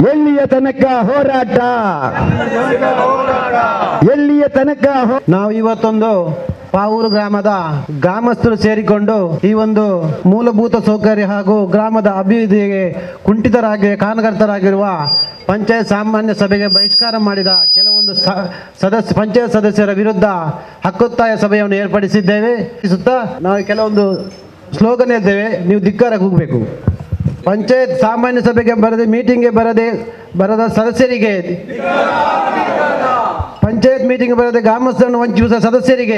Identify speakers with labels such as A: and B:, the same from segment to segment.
A: ಎಲ್ಲಿಯ ತನಕ ಹೋರಾಟ ಎಲ್ಲಿಯ ತನಕ ಹೋ-
B: ನಾವು ಇವತ್ತೊಂದು ಪಾವೂರು ಗ್ರಾಮದ ಗ್ರಾಮಸ್ಥರು ಸೇರಿಕೊಂಡು ಈ ಒಂದು ಮೂಲಭೂತ ಸೌಕರ್ಯ ಹಾಗೂ ಗ್ರಾಮದ ಅಭಿವೃದ್ಧಿಗೆ ಕುಂಠಿತರಾಗಿ ಕಾರಣಕರ್ತರಾಗಿರುವ ಪಂಚಾಯತ್ ಸಾಮಾನ್ಯ ಸಭೆಗೆ ಬಹಿಷ್ಕಾರ ಮಾಡಿದ ಕೆಲವೊಂದು ಸ- ಸದಸ್ಯ ಪಂಚಾಯತ್ ಸದಸ್ಯರ ವಿರುದ್ಧ ಹಕ್ಕೊತ್ತಾಯ ಸಭೆಯನ್ನು ಏರ್ಪಡಿಸಿದ್ದೇವೆ ಸುತ್ತಾ ನಾವು ಕೆಲವೊಂದು ಸ್ಲೋಗನ್ ಹೇಳ್ತೇವೆ ನೀವು ಧಿಕ್ಕಾರಕ್ಕೆ ಹೋಗಬೇಕು ಪಂಚಾಯತ್ ಸಾಮಾನ್ಯ ಸಭೆಗೆ ಬರದೆ ಮೀಟಿಂಗ್ಗೆ ಬರದೆ ಬರದ ಸದಸ್ಯರಿಗೆ ಪಂಚಾಯತ್ ಮೀಟಿಂಗ್ ಬರದೆ ಗ್ರಾಮಸ್ಥರನ್ನು ವಂಚಿಸುವ ಸದಸ್ಯರಿಗೆ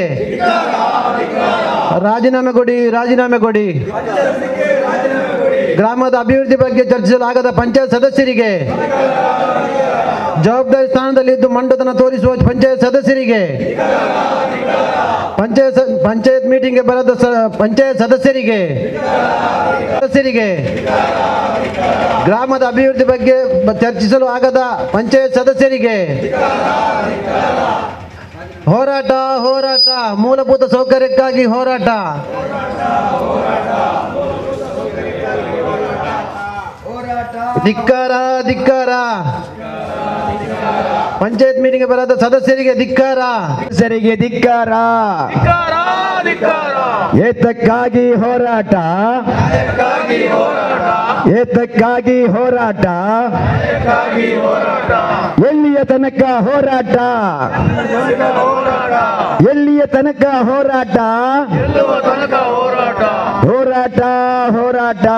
B: ರಾಜೀನಾಮೆ ಕೊಡಿ ರಾಜೀನಾಮೆ ಕೊಡಿ ಗ್ರಾಮದ ಅಭಿವೃದ್ಧಿ ಬಗ್ಗೆ ಚರ್ಚಿಸಲಾಗದ ಪಂಚಾಯತ್ ಸದಸ್ಯರಿಗೆ ಜವಾಬ್ದಾರಿ ಸ್ಥಾನದಲ್ಲಿದ್ದು ಮಂಡತನ ತೋರಿಸುವ ಪಂಚಾಯತ್ ಸದಸ್ಯರಿಗೆ ಪಂಚಾಯತ್ ಸ- ಪಂಚಾಯತ್ ಮೀಟಿಂಗ್ಗೆ ಬರದ ಸ- ಪಂಚಾಯತ್ ಸದಸ್ಯರಿಗೆ ಸದಸ್ಯರಿಗೆ ಗ್ರಾಮದ ಅಭಿವೃದ್ಧಿ ಬಗ್ಗೆ ಬ- ಚರ್ಚಿಸಲು ಆಗದ ಪಂಚಾಯತ್ ಸದಸ್ಯರಿಗೆ ಹೋರಾಟ ಹೋರಾಟ ಮೂಲಭೂತ ಸೌಕರ್ಯಕ್ಕಾಗಿ ಹೋರಾಟ ಧಿಕ್ಕಾರ ಧಿಕ್ಕಾರ ಪಂಚಾಯತ್ ಮೀಟಿಂಗ್ ಬರದ ಸದಸ್ಯರಿಗೆ ಧಿಕ್ಕಾರ
A: ಸದಸ್ಯರಿಗೆ ಧಿಕ್ಕಾರ ಏತಕ್ಕಾಗಿ ಹೋರಾಟ ಏತಕ್ಕಾಗಿ ಹೋರಾಟ ಎಲ್ಲಿಯ ತನಕ ಹೋರಾಟ ಎಲ್ಲಿಯ ತನಕ ಹೋರಾಟ ಹೋರಾಟ ಹೋರಾಟ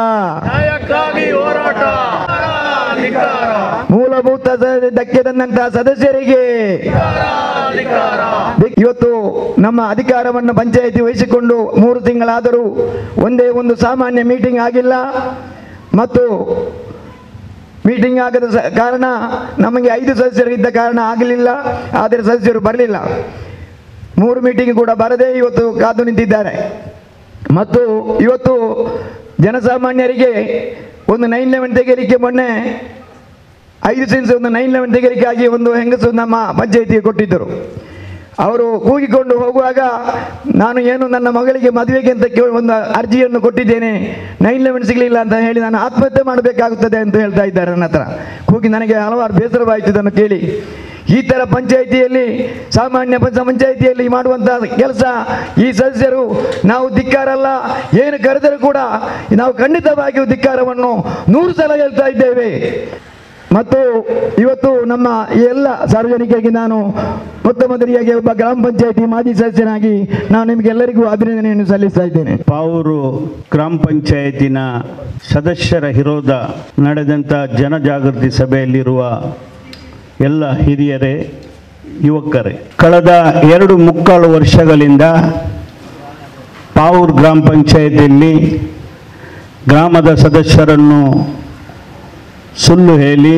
A: ಮೂಲಭೂತ ಸ- ಧಕ್ಕೆ ತಂದಂತಹ ಸದಸ್ಯರಿಗೆ ಇವತ್ತು ನಮ್ಮ ಅಧಿಕಾರವನ್ನು ಪಂಚಾಯಿತಿ ವಹಿಸಿಕೊಂಡು ಮೂರು ತಿಂಗಳಾದರೂ ಒಂದೇ ಒಂದು ಸಾಮಾನ್ಯ ಮೀಟಿಂಗ್ ಆಗಿಲ್ಲ ಮತ್ತು ಮೀಟಿಂಗ್ ಆಗದ ಸ- ಕಾರಣ ನಮಗೆ ಐದು ಸದಸ್ಯರು ಇದ್ದ ಕಾರಣ ಆಗಲಿಲ್ಲ ಆದರೆ ಸದಸ್ಯರು ಬರಲಿಲ್ಲ ಮೂರು ಮೀಟಿಂಗ್ ಕೂಡ ಬರದೇ ಇವತ್ತು ಕಾದು ನಿಂತಿದ್ದಾರೆ ಮತ್ತು ಇವತ್ತು ಜನಸಾಮಾನ್ಯರಿಗೆ ಒಂದು ನೈನ್ ಲೆವೆನ್ ತೆಗೆಯಲಿಕ್ಕೆ ಮೊನ್ನೆ ಐದು ಸೆನ್ಸ್ ಒಂದು ನೈನ್ ಲೆವೆನ್ ತೆಗೆಯಲಿಕ್ಕಾಗಿ ಒಂದು ಹೆಂಗಸು ನಮ್ಮ ಪಂಚಾಯಿತಿಗೆ ಕೊಟ್ಟಿದ್ದರು ಅವರು ಕೂಗಿಕೊಂಡು ಹೋಗುವಾಗ ನಾನು ಏನು ನನ್ನ ಮಗಳಿಗೆ ಮದುವೆಗೆ ಅಂತ ಕೇಳಿ ಒಂದು ಅರ್ಜಿಯನ್ನು ಕೊಟ್ಟಿದ್ದೇನೆ ನೈನ್ ಲೆವೆನ್ ಸಿಗಲಿಲ್ಲ ಅಂತ ಹೇಳಿ ನಾನು ಆತ್ಮಹತ್ಯೆ ಮಾಡಬೇಕಾಗುತ್ತದೆ ಅಂತ ಹೇಳ್ತಾ ಇದ್ದಾರೆ ನನ್ನ ಹತ್ರ ಕೂಗಿ ನನಗೆ ಹಲವಾರು ಬೇಸರವಾಯಿತು ಇದನ್ನು ಕೇಳಿ ಈ ಥರ ಪಂಚಾಯಿತಿಯಲ್ಲಿ ಸಾಮಾನ್ಯ ಪಂಚ ಪಂಚಾಯಿತಿಯಲ್ಲಿ ಮಾಡುವಂತಹ ಕೆಲಸ ಈ ಸದಸ್ಯರು ನಾವು ಧಿಕ್ಕಾರಲ್ಲ ಏನು ಕರೆದರೂ ಕೂಡ ನಾವು ಖಂಡಿತವಾಗಿಯೂ ಧಿಕ್ಕಾರವನ್ನು ನೂರು ಸಲ ಹೇಳ್ತಾ ಇದ್ದೇವೆ ಮತ್ತು ಇವತ್ತು ನಮ್ಮ ಈ ಎಲ್ಲ ಸಾರ್ವಜನಿಕರಿಗೆ ನಾನು ಮೊತ್ತ ಮೊದಲಿಗೆ ಒಬ್ಬ ಗ್ರಾಮ ಪಂಚಾಯತಿ ಮಾಜಿ ಸದಸ್ಯನಾಗಿ ನಾನು ನಿಮಗೆಲ್ಲರಿಗೂ ಅಭಿನಂದನೆಯನ್ನು ಸಲ್ಲಿಸ್ತಾ ಇದ್ದೇನೆ
C: ಪಾವೂರು ಗ್ರಾಮ ಪಂಚಾಯತಿನ ಸದಸ್ಯರ ವಿರೋಧ ನಡೆದಂಥ ಜನಜಾಗೃತಿ ಸಭೆಯಲ್ಲಿರುವ ಎಲ್ಲ ಹಿರಿಯರೇ ಯುವಕರೇ ಕಳೆದ ಎರಡು ಮುಕ್ಕಾಲು ವರ್ಷಗಳಿಂದ ಪಾವೂರು ಗ್ರಾಮ ಪಂಚಾಯತಿಯಲ್ಲಿ ಗ್ರಾಮದ ಸದಸ್ಯರನ್ನು ಸುಳ್ಳು ಹೇಳಿ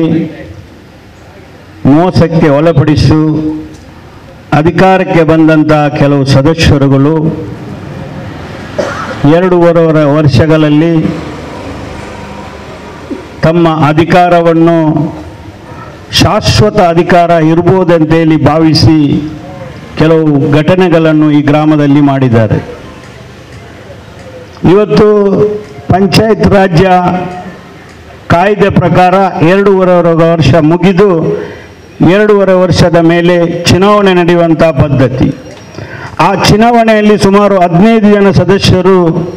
C: ಮೋಸಕ್ಕೆ ಒಳಪಡಿಸು ಅಧಿಕಾರಕ್ಕೆ ಬಂದಂಥ ಕೆಲವು ಸದಸ್ಯರುಗಳು ಎರಡೂವರೆ ವರ್ಷಗಳಲ್ಲಿ ತಮ್ಮ ಅಧಿಕಾರವನ್ನು ಶಾಶ್ವತ ಅಧಿಕಾರ ಇರ್ಬೋದಂತೇಳಿ ಭಾವಿಸಿ ಕೆಲವು ಘಟನೆಗಳನ್ನು ಈ ಗ್ರಾಮದಲ್ಲಿ ಮಾಡಿದ್ದಾರೆ ಇವತ್ತು ಪಂಚಾಯತ್ ರಾಜ್ಯ ಕಾಯ್ದೆ ಪ್ರಕಾರ ಎರಡೂವರೆ ವರ್ಷ ಮುಗಿದು ಎರಡೂವರೆ ವರ್ಷದ ಮೇಲೆ ಚುನಾವಣೆ ನಡೆಯುವಂಥ ಪದ್ಧತಿ ಆ ಚುನಾವಣೆಯಲ್ಲಿ ಸುಮಾರು ಹದಿನೈದು ಜನ ಸದಸ್ಯರು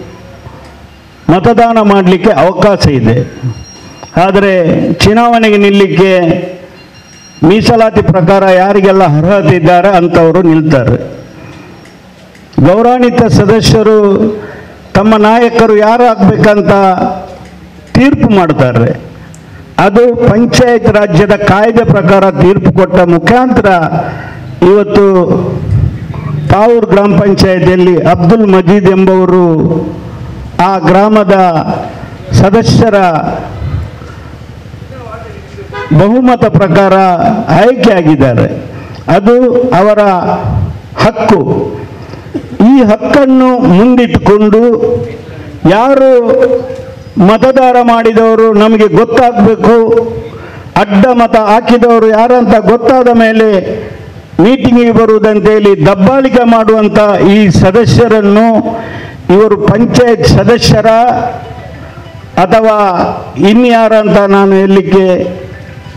C: ಮತದಾನ ಮಾಡಲಿಕ್ಕೆ ಅವಕಾಶ ಇದೆ ಆದರೆ ಚುನಾವಣೆಗೆ ನಿಲ್ಲಲಿಕ್ಕೆ ಮೀಸಲಾತಿ ಪ್ರಕಾರ ಯಾರಿಗೆಲ್ಲ ಅರ್ಹತೆ ಇದ್ದಾರೆ ಅಂಥವರು ನಿಲ್ತಾರೆ ಗೌರವಾನ್ವಿತ ಸದಸ್ಯರು ತಮ್ಮ ನಾಯಕರು ಯಾರು ಆಗ್ಬೇಕಂತ ತೀರ್ಪು ಮಾಡ್ತಾರೆ ಅದು ಪಂಚಾಯತ್ ರಾಜ್ಯದ ಕಾಯ್ದೆ ಪ್ರಕಾರ ತೀರ್ಪು ಕೊಟ್ಟ ಮುಖಾಂತರ ಇವತ್ತು ಪಾವೂರು ಗ್ರಾಮ ಪಂಚಾಯತಿಯಲ್ಲಿ ಅಬ್ದುಲ್ ಮಜೀದ್ ಎಂಬವರು ಆ ಗ್ರಾಮದ ಸದಸ್ಯರ ಬಹುಮತ ಪ್ರಕಾರ ಆಯ್ಕೆಯಾಗಿದ್ದಾರೆ ಅದು ಅವರ ಹಕ್ಕು ಈ ಹಕ್ಕನ್ನು ಮುಂದಿಟ್ಟುಕೊಂಡು ಯಾರು ಮತದಾರ ಮಾಡಿದವರು ನಮಗೆ ಗೊತ್ತಾಗಬೇಕು ಅಡ್ಡ ಮತ ಹಾಕಿದವರು ಯಾರಂತ ಗೊತ್ತಾದ ಮೇಲೆ ಮೀಟಿಂಗಿಗೆ ಬರುವುದಂತೇಳಿ ದಬ್ಬಾಳಿಕೆ ಮಾಡುವಂಥ ಈ ಸದಸ್ಯರನ್ನು ಇವರು ಪಂಚಾಯತ್ ಸದಸ್ಯರ ಅಥವಾ ಇನ್ಯಾರಂತ ನಾನು ಹೇಳಲಿಕ್ಕೆ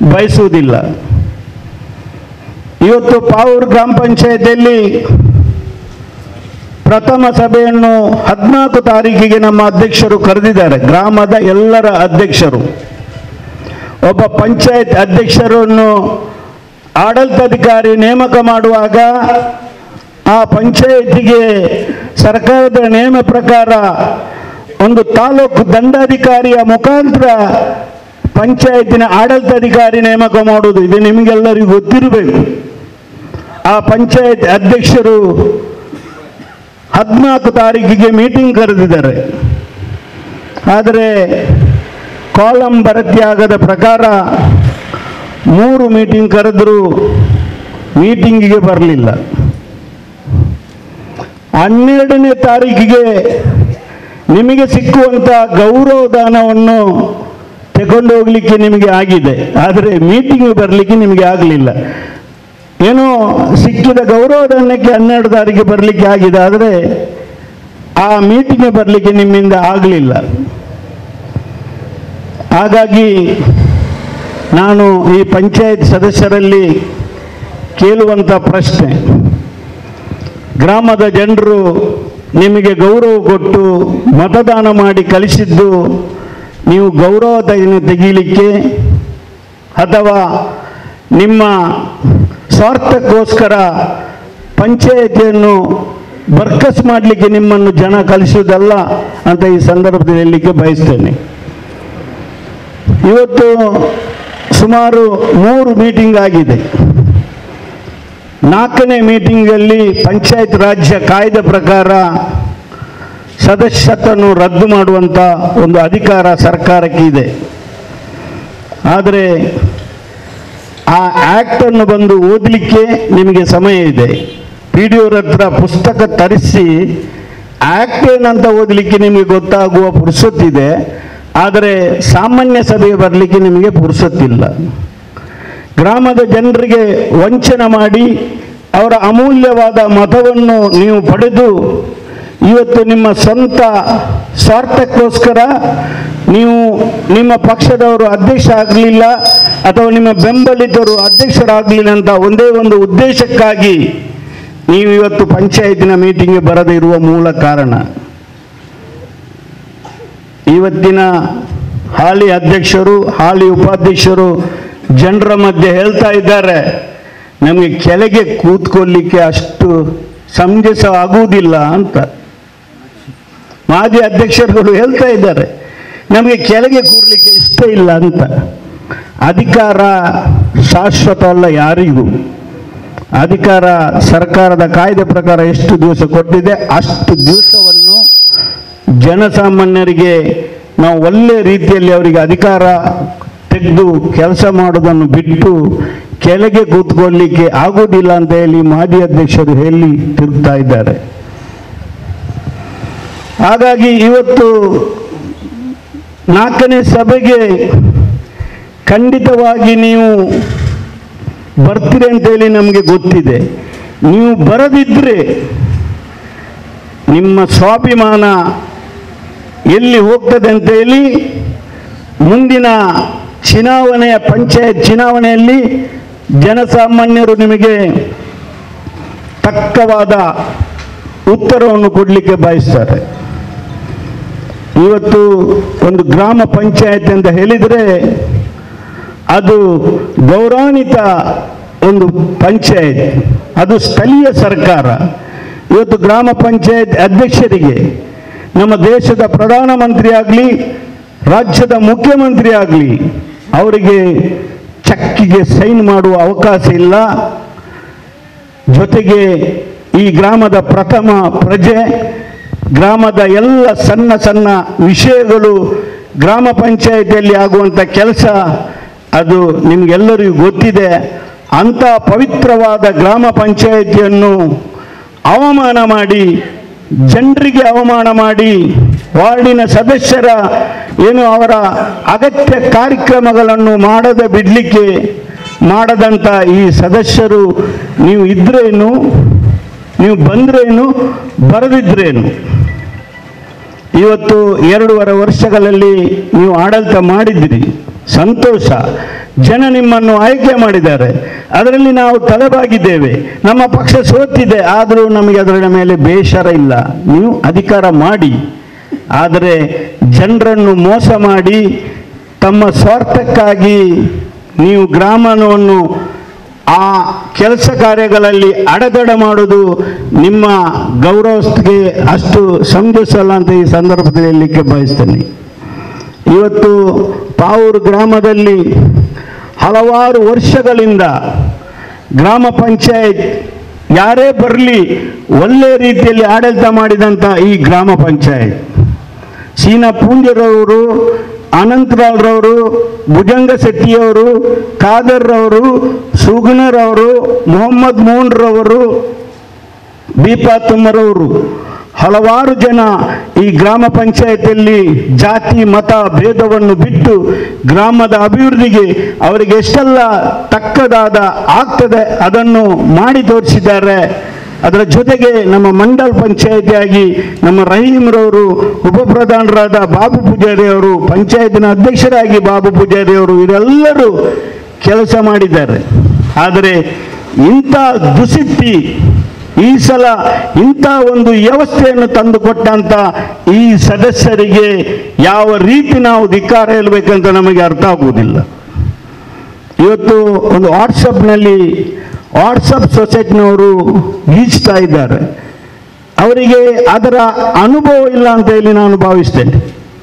C: ಬಯಸುವುದಿಲ್ಲ ಇವತ್ತು ಪಾವೂರು ಗ್ರಾಮ ಪಂಚಾಯತಿಯಲ್ಲಿ ಪ್ರಥಮ ಸಭೆಯನ್ನು ಹದಿನಾಲ್ಕು ತಾರೀಕಿಗೆ ನಮ್ಮ ಅಧ್ಯಕ್ಷರು ಕರೆದಿದ್ದಾರೆ ಗ್ರಾಮದ ಎಲ್ಲರ ಅಧ್ಯಕ್ಷರು ಒಬ್ಬ ಪಂಚಾಯತ್ ಅಧ್ಯಕ್ಷರನ್ನು ಆಡಳಿತಾಧಿಕಾರಿ ನೇಮಕ ಮಾಡುವಾಗ ಆ ಪಂಚಾಯತಿಗೆ ಸರ್ಕಾರದ ನೇಮ ಪ್ರಕಾರ ಒಂದು ತಾಲೂಕು ದಂಡಾಧಿಕಾರಿಯ ಮುಖಾಂತರ ಪಂಚಾಯತಿನ ಆಡಳಿತಾಧಿಕಾರಿ ನೇಮಕ ಮಾಡುವುದು ಇದು ನಿಮಗೆಲ್ಲರಿಗೂ ಗೊತ್ತಿರಬೇಕು ಆ ಪಂಚಾಯತ್ ಅಧ್ಯಕ್ಷರು ಹದಿನಾಲ್ಕು ತಾರೀಕಿಗೆ ಮೀಟಿಂಗ್ ಕರೆದಿದ್ದಾರೆ ಆದರೆ ಕಾಲಂ ಭರ್ತಿಯಾಗದ ಪ್ರಕಾರ ಮೂರು ಮೀಟಿಂಗ್ ಕರೆದರೂ ಮೀಟಿಂಗಿಗೆ ಬರಲಿಲ್ಲ ಹನ್ನೆರಡನೇ ತಾರೀಕಿಗೆ ನಿಮಗೆ ಸಿಕ್ಕುವಂಥ ಗೌರವದಾನವನ್ನು ತಗೊಂಡು ಹೋಗ್ಲಿಕ್ಕೆ ನಿಮಗೆ ಆಗಿದೆ ಆದರೆ ಮೀಟಿಂಗ್ ಬರಲಿಕ್ಕೆ ನಿಮಗೆ ಆಗಲಿಲ್ಲ ಏನೋ ಸಿಕ್ಕಿದ ಗೌರವದಾನಕ್ಕೆ ಹನ್ನೆರಡು ತಾರೀಕಿಗೆ ಬರಲಿಕ್ಕೆ ಆಗಿದೆ ಆದರೆ ಆ ಮೀಟಿಂಗ್ ಬರಲಿಕ್ಕೆ ನಿಮ್ಮಿಂದ ಆಗಲಿಲ್ಲ ಹಾಗಾಗಿ ನಾನು ಈ ಪಂಚಾಯತ್ ಸದಸ್ಯರಲ್ಲಿ ಕೇಳುವಂಥ ಪ್ರಶ್ನೆ ಗ್ರಾಮದ ಜನರು ನಿಮಗೆ ಗೌರವ ಕೊಟ್ಟು ಮತದಾನ ಮಾಡಿ ಕಳಿಸಿದ್ದು ನೀವು ಗೌರವ ತೆಗೆ ತೆಗೀಲಿಕ್ಕೆ ಅಥವಾ ನಿಮ್ಮ ಸ್ವಾರ್ಥಕ್ಕೋಸ್ಕರ ಪಂಚಾಯತಿಯನ್ನು ಬರ್ಕಸ್ ಮಾಡಲಿಕ್ಕೆ ನಿಮ್ಮನ್ನು ಜನ ಕಲಿಸುವುದಲ್ಲ ಅಂತ ಈ ಸಂದರ್ಭದಲ್ಲಿ ಹೇಳಲಿಕ್ಕೆ ಬಯಸ್ತೇನೆ ಇವತ್ತು ಸುಮಾರು ಮೂರು ಮೀಟಿಂಗ್ ಆಗಿದೆ ನಾಲ್ಕನೇ ಮೀಟಿಂಗಲ್ಲಿ ಪಂಚಾಯತ್ ರಾಜ್ಯ ಕಾಯ್ದೆ ಪ್ರಕಾರ ಸದಸ್ಯತ್ವವನ್ನು ರದ್ದು ಮಾಡುವಂಥ ಒಂದು ಅಧಿಕಾರ ಸರ್ಕಾರಕ್ಕೆ ಇದೆ ಆದರೆ ಆ ಆ್ಯಕ್ಟನ್ನು ಬಂದು ಓದಲಿಕ್ಕೆ ನಿಮಗೆ ಸಮಯ ಇದೆ ಪಿ ಡಿ ಅವ್ರ ಹತ್ರ ಪುಸ್ತಕ ತರಿಸಿ ಆ್ಯಕ್ಟ್ ಏನಂತ ಓದಲಿಕ್ಕೆ ನಿಮಗೆ ಗೊತ್ತಾಗುವ ಪುರುಸೊತ್ತಿದೆ ಆದರೆ ಸಾಮಾನ್ಯ ಸಭೆಗೆ ಬರಲಿಕ್ಕೆ ನಿಮಗೆ ಪುರುಸೊತ್ತಿಲ್ಲ ಗ್ರಾಮದ ಜನರಿಗೆ ವಂಚನೆ ಮಾಡಿ ಅವರ ಅಮೂಲ್ಯವಾದ ಮತವನ್ನು ನೀವು ಪಡೆದು ಇವತ್ತು ನಿಮ್ಮ ಸ್ವಂತ ಸ್ವಾರ್ಥಕ್ಕೋಸ್ಕರ ನೀವು ನಿಮ್ಮ ಪಕ್ಷದವರು ಅಧ್ಯಕ್ಷ ಆಗಲಿಲ್ಲ ಅಥವಾ ನಿಮ್ಮ ಬೆಂಬಲಿತರು ಅಧ್ಯಕ್ಷರಾಗಲಿಲ್ಲ ಅಂತ ಒಂದೇ ಒಂದು ಉದ್ದೇಶಕ್ಕಾಗಿ ನೀವು ಇವತ್ತು ಪಂಚಾಯತಿನ ಮೀಟಿಂಗ್ಗೆ ಬರದೇ ಇರುವ ಮೂಲ ಕಾರಣ ಇವತ್ತಿನ ಹಾಲಿ ಅಧ್ಯಕ್ಷರು ಹಾಲಿ ಉಪಾಧ್ಯಕ್ಷರು ಜನರ ಮಧ್ಯೆ ಹೇಳ್ತಾ ಇದ್ದಾರೆ ನಮಗೆ ಕೆಳಗೆ ಕೂತ್ಕೊಳ್ಳಿಕ್ಕೆ ಅಷ್ಟು ಸಮಂಜಸ ಆಗುವುದಿಲ್ಲ ಅಂತ ಮಾಜಿ ಅಧ್ಯಕ್ಷರುಗಳು ಹೇಳ್ತಾ ಇದ್ದಾರೆ ನಮಗೆ ಕೆಳಗೆ ಕೂರ್ಲಿಕ್ಕೆ ಇಷ್ಟ ಇಲ್ಲ ಅಂತ ಅಧಿಕಾರ ಶಾಶ್ವತ ಅಲ್ಲ ಯಾರಿಗೂ ಅಧಿಕಾರ ಸರ್ಕಾರದ ಕಾಯ್ದೆ ಪ್ರಕಾರ ಎಷ್ಟು ದಿವಸ ಕೊಟ್ಟಿದೆ ಅಷ್ಟು ದಿವಸವನ್ನು ಜನಸಾಮಾನ್ಯರಿಗೆ ನಾವು ಒಳ್ಳೆ ರೀತಿಯಲ್ಲಿ ಅವರಿಗೆ ಅಧಿಕಾರ ತೆಗೆದು ಕೆಲಸ ಮಾಡೋದನ್ನು ಬಿಟ್ಟು ಕೆಳಗೆ ಕೂತ್ಕೊಳ್ಳಿಕ್ಕೆ ಆಗುವುದಿಲ್ಲ ಅಂತ ಹೇಳಿ ಮಾಜಿ ಅಧ್ಯಕ್ಷರು ಹೇಳಿ ತಿರುಗ್ತಾ ಇದ್ದಾರೆ ಹಾಗಾಗಿ ಇವತ್ತು ನಾಲ್ಕನೇ ಸಭೆಗೆ ಖಂಡಿತವಾಗಿ ನೀವು ಬರ್ತೀರಿ ಅಂತೇಳಿ ನಮಗೆ ಗೊತ್ತಿದೆ ನೀವು ಬರದಿದ್ದರೆ ನಿಮ್ಮ ಸ್ವಾಭಿಮಾನ ಎಲ್ಲಿ ಹೋಗ್ತದೆ ಅಂತ ಹೇಳಿ ಮುಂದಿನ ಚುನಾವಣೆಯ ಪಂಚಾಯತ್ ಚುನಾವಣೆಯಲ್ಲಿ ಜನಸಾಮಾನ್ಯರು ನಿಮಗೆ ತಕ್ಕವಾದ ಉತ್ತರವನ್ನು ಕೊಡಲಿಕ್ಕೆ ಬಯಸ್ತಾರೆ ಇವತ್ತು ಒಂದು ಗ್ರಾಮ ಪಂಚಾಯತ್ ಅಂತ ಹೇಳಿದರೆ ಅದು ಗೌರವಾನ್ವಿತ ಒಂದು ಪಂಚಾಯತ್ ಅದು ಸ್ಥಳೀಯ ಸರ್ಕಾರ ಇವತ್ತು ಗ್ರಾಮ ಪಂಚಾಯತ್ ಅಧ್ಯಕ್ಷರಿಗೆ ನಮ್ಮ ದೇಶದ ಪ್ರಧಾನಮಂತ್ರಿ ಆಗಲಿ ರಾಜ್ಯದ ಮುಖ್ಯಮಂತ್ರಿ ಆಗಲಿ ಅವರಿಗೆ ಚಕ್ಕಿಗೆ ಸೈನ್ ಮಾಡುವ ಅವಕಾಶ ಇಲ್ಲ ಜೊತೆಗೆ ಈ ಗ್ರಾಮದ ಪ್ರಥಮ ಪ್ರಜೆ ಗ್ರಾಮದ ಎಲ್ಲ ಸಣ್ಣ ಸಣ್ಣ ವಿಷಯಗಳು ಗ್ರಾಮ ಪಂಚಾಯತಿಯಲ್ಲಿ ಆಗುವಂಥ ಕೆಲಸ ಅದು ನಿಮಗೆಲ್ಲರಿಗೂ ಗೊತ್ತಿದೆ ಅಂಥ ಪವಿತ್ರವಾದ ಗ್ರಾಮ ಪಂಚಾಯತಿಯನ್ನು ಅವಮಾನ ಮಾಡಿ ಜನರಿಗೆ ಅವಮಾನ ಮಾಡಿ ವಾರ್ಡಿನ ಸದಸ್ಯರ ಏನು ಅವರ ಅಗತ್ಯ ಕಾರ್ಯಕ್ರಮಗಳನ್ನು ಮಾಡದೆ ಬಿಡಲಿಕ್ಕೆ ಮಾಡದಂಥ ಈ ಸದಸ್ಯರು ನೀವು ಇದ್ರೇನು ನೀವು ಬಂದ್ರೇನು ಬರದಿದ್ರೇನು ಇವತ್ತು ಎರಡೂವರೆ ವರ್ಷಗಳಲ್ಲಿ ನೀವು ಆಡಳಿತ ಮಾಡಿದ್ದೀರಿ ಸಂತೋಷ ಜನ ನಿಮ್ಮನ್ನು ಆಯ್ಕೆ ಮಾಡಿದ್ದಾರೆ ಅದರಲ್ಲಿ ನಾವು ತಲೆಬಾಗಿದ್ದೇವೆ ನಮ್ಮ ಪಕ್ಷ ಸೋತಿದೆ ಆದರೂ ನಮಗೆ ಅದರ ಮೇಲೆ ಬೇಸರ ಇಲ್ಲ ನೀವು ಅಧಿಕಾರ ಮಾಡಿ ಆದರೆ ಜನರನ್ನು ಮೋಸ ಮಾಡಿ ತಮ್ಮ ಸ್ವಾರ್ಥಕ್ಕಾಗಿ ನೀವು ಗ್ರಾಮವನ್ನು ಆ ಕೆಲಸ ಕಾರ್ಯಗಳಲ್ಲಿ ಅಡೆತಡ ಮಾಡುವುದು ನಿಮ್ಮ ಗೌರವಕ್ಕೆ ಅಷ್ಟು ಸಮಂಜಸಲ್ಲ ಅಂತ ಈ ಸಂದರ್ಭದಲ್ಲಿ ಹೇಳಲಿಕ್ಕೆ ಬಯಸ್ತೇನೆ ಇವತ್ತು ಪಾವೂರು ಗ್ರಾಮದಲ್ಲಿ ಹಲವಾರು ವರ್ಷಗಳಿಂದ ಗ್ರಾಮ ಪಂಚಾಯತ್ ಯಾರೇ ಬರಲಿ ಒಳ್ಳೆ ರೀತಿಯಲ್ಲಿ ಆಡಳಿತ ಮಾಡಿದಂಥ ಈ ಗ್ರಾಮ ಪಂಚಾಯತ್ ಸೀನಾ ಪೂಂಜರವರು ಅನಂತರಾವ್ರವರು ಭುಜಂಗ ಶೆಟ್ಟಿಯವರು ಖಾದರ್ರವರು ಸುಗುಣರವರು ಮೊಹಮ್ಮದ್ ಮೋಹನ್ರವರು ಬೀಪಾತಮ್ಮರವರು ಹಲವಾರು ಜನ ಈ ಗ್ರಾಮ ಪಂಚಾಯತಿಯಲ್ಲಿ ಜಾತಿ ಮತ ಭೇದವನ್ನು ಬಿಟ್ಟು ಗ್ರಾಮದ ಅಭಿವೃದ್ಧಿಗೆ ಅವರಿಗೆ ಎಷ್ಟೆಲ್ಲ ತಕ್ಕದಾದ ಆಗ್ತದೆ ಅದನ್ನು ಮಾಡಿ ತೋರಿಸಿದ್ದಾರೆ ಅದರ ಜೊತೆಗೆ ನಮ್ಮ ಮಂಡಲ್ ಪಂಚಾಯತಿಯಾಗಿ ನಮ್ಮ ರಹೀಮ್ರವರು ಉಪಪ್ರಧಾನರಾದ ಬಾಬು ಪೂಜಾರಿ ಅವರು ಪಂಚಾಯತಿನ ಅಧ್ಯಕ್ಷರಾಗಿ ಬಾಬು ಪೂಜಾರಿ ಅವರು ಇವರೆಲ್ಲರೂ ಕೆಲಸ ಮಾಡಿದ್ದಾರೆ ಆದರೆ ಇಂಥ ದುಸ್ಥಿತಿ ಈ ಸಲ ಇಂಥ ಒಂದು ವ್ಯವಸ್ಥೆಯನ್ನು ತಂದುಕೊಟ್ಟಂತ ಈ ಸದಸ್ಯರಿಗೆ ಯಾವ ರೀತಿ ನಾವು ಧಿಕ್ಕಾರ ಹೇಳಬೇಕಂತ ನಮಗೆ ಅರ್ಥ ಆಗುವುದಿಲ್ಲ ಇವತ್ತು ಒಂದು ವಾಟ್ಸಪ್ನಲ್ಲಿ ವಾಟ್ಸಪ್ ಸೊಸೈಟಿನವರು ಗೀಚ್ತಾ ಇದ್ದಾರೆ ಅವರಿಗೆ ಅದರ ಅನುಭವ ಇಲ್ಲ ಅಂತ ಹೇಳಿ ನಾನು ಭಾವಿಸ್ತೇನೆ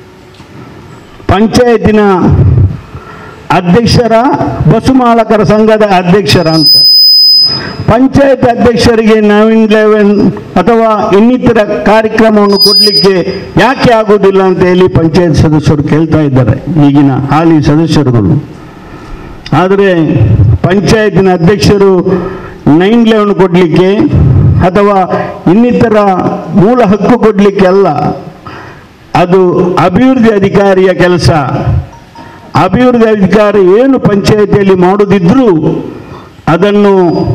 C: ಪಂಚಾಯತಿನ ಅಧ್ಯಕ್ಷರ ಬಸುಮಾಲಕರ ಸಂಘದ ಅಧ್ಯಕ್ಷರ ಅಂತ ಪಂಚಾಯತ್ ಅಧ್ಯಕ್ಷರಿಗೆ ನೈನ್ ಲೆವೆನ್ ಅಥವಾ ಇನ್ನಿತರ ಕಾರ್ಯಕ್ರಮವನ್ನು ಕೊಡಲಿಕ್ಕೆ ಯಾಕೆ ಆಗೋದಿಲ್ಲ ಅಂತ ಹೇಳಿ ಪಂಚಾಯತ್ ಸದಸ್ಯರು ಕೇಳ್ತಾ ಇದ್ದಾರೆ ಈಗಿನ ಹಾಲಿ ಸದಸ್ಯರುಗಳು ಆದರೆ ಪಂಚಾಯತಿನ ಅಧ್ಯಕ್ಷರು ನೈನ್ ಲೆವೆನ್ ಕೊಡಲಿಕ್ಕೆ ಅಥವಾ ಇನ್ನಿತರ ಮೂಲ ಹಕ್ಕು ಕೊಡಲಿಕ್ಕೆ ಅಲ್ಲ ಅದು ಅಭಿವೃದ್ಧಿ ಅಧಿಕಾರಿಯ ಕೆಲಸ ಅಭಿವೃದ್ಧಿ ಅಧಿಕಾರಿ ಏನು ಪಂಚಾಯತಿಯಲ್ಲಿ ಮಾಡುದಿದ್ರೂ ಅದನ್ನು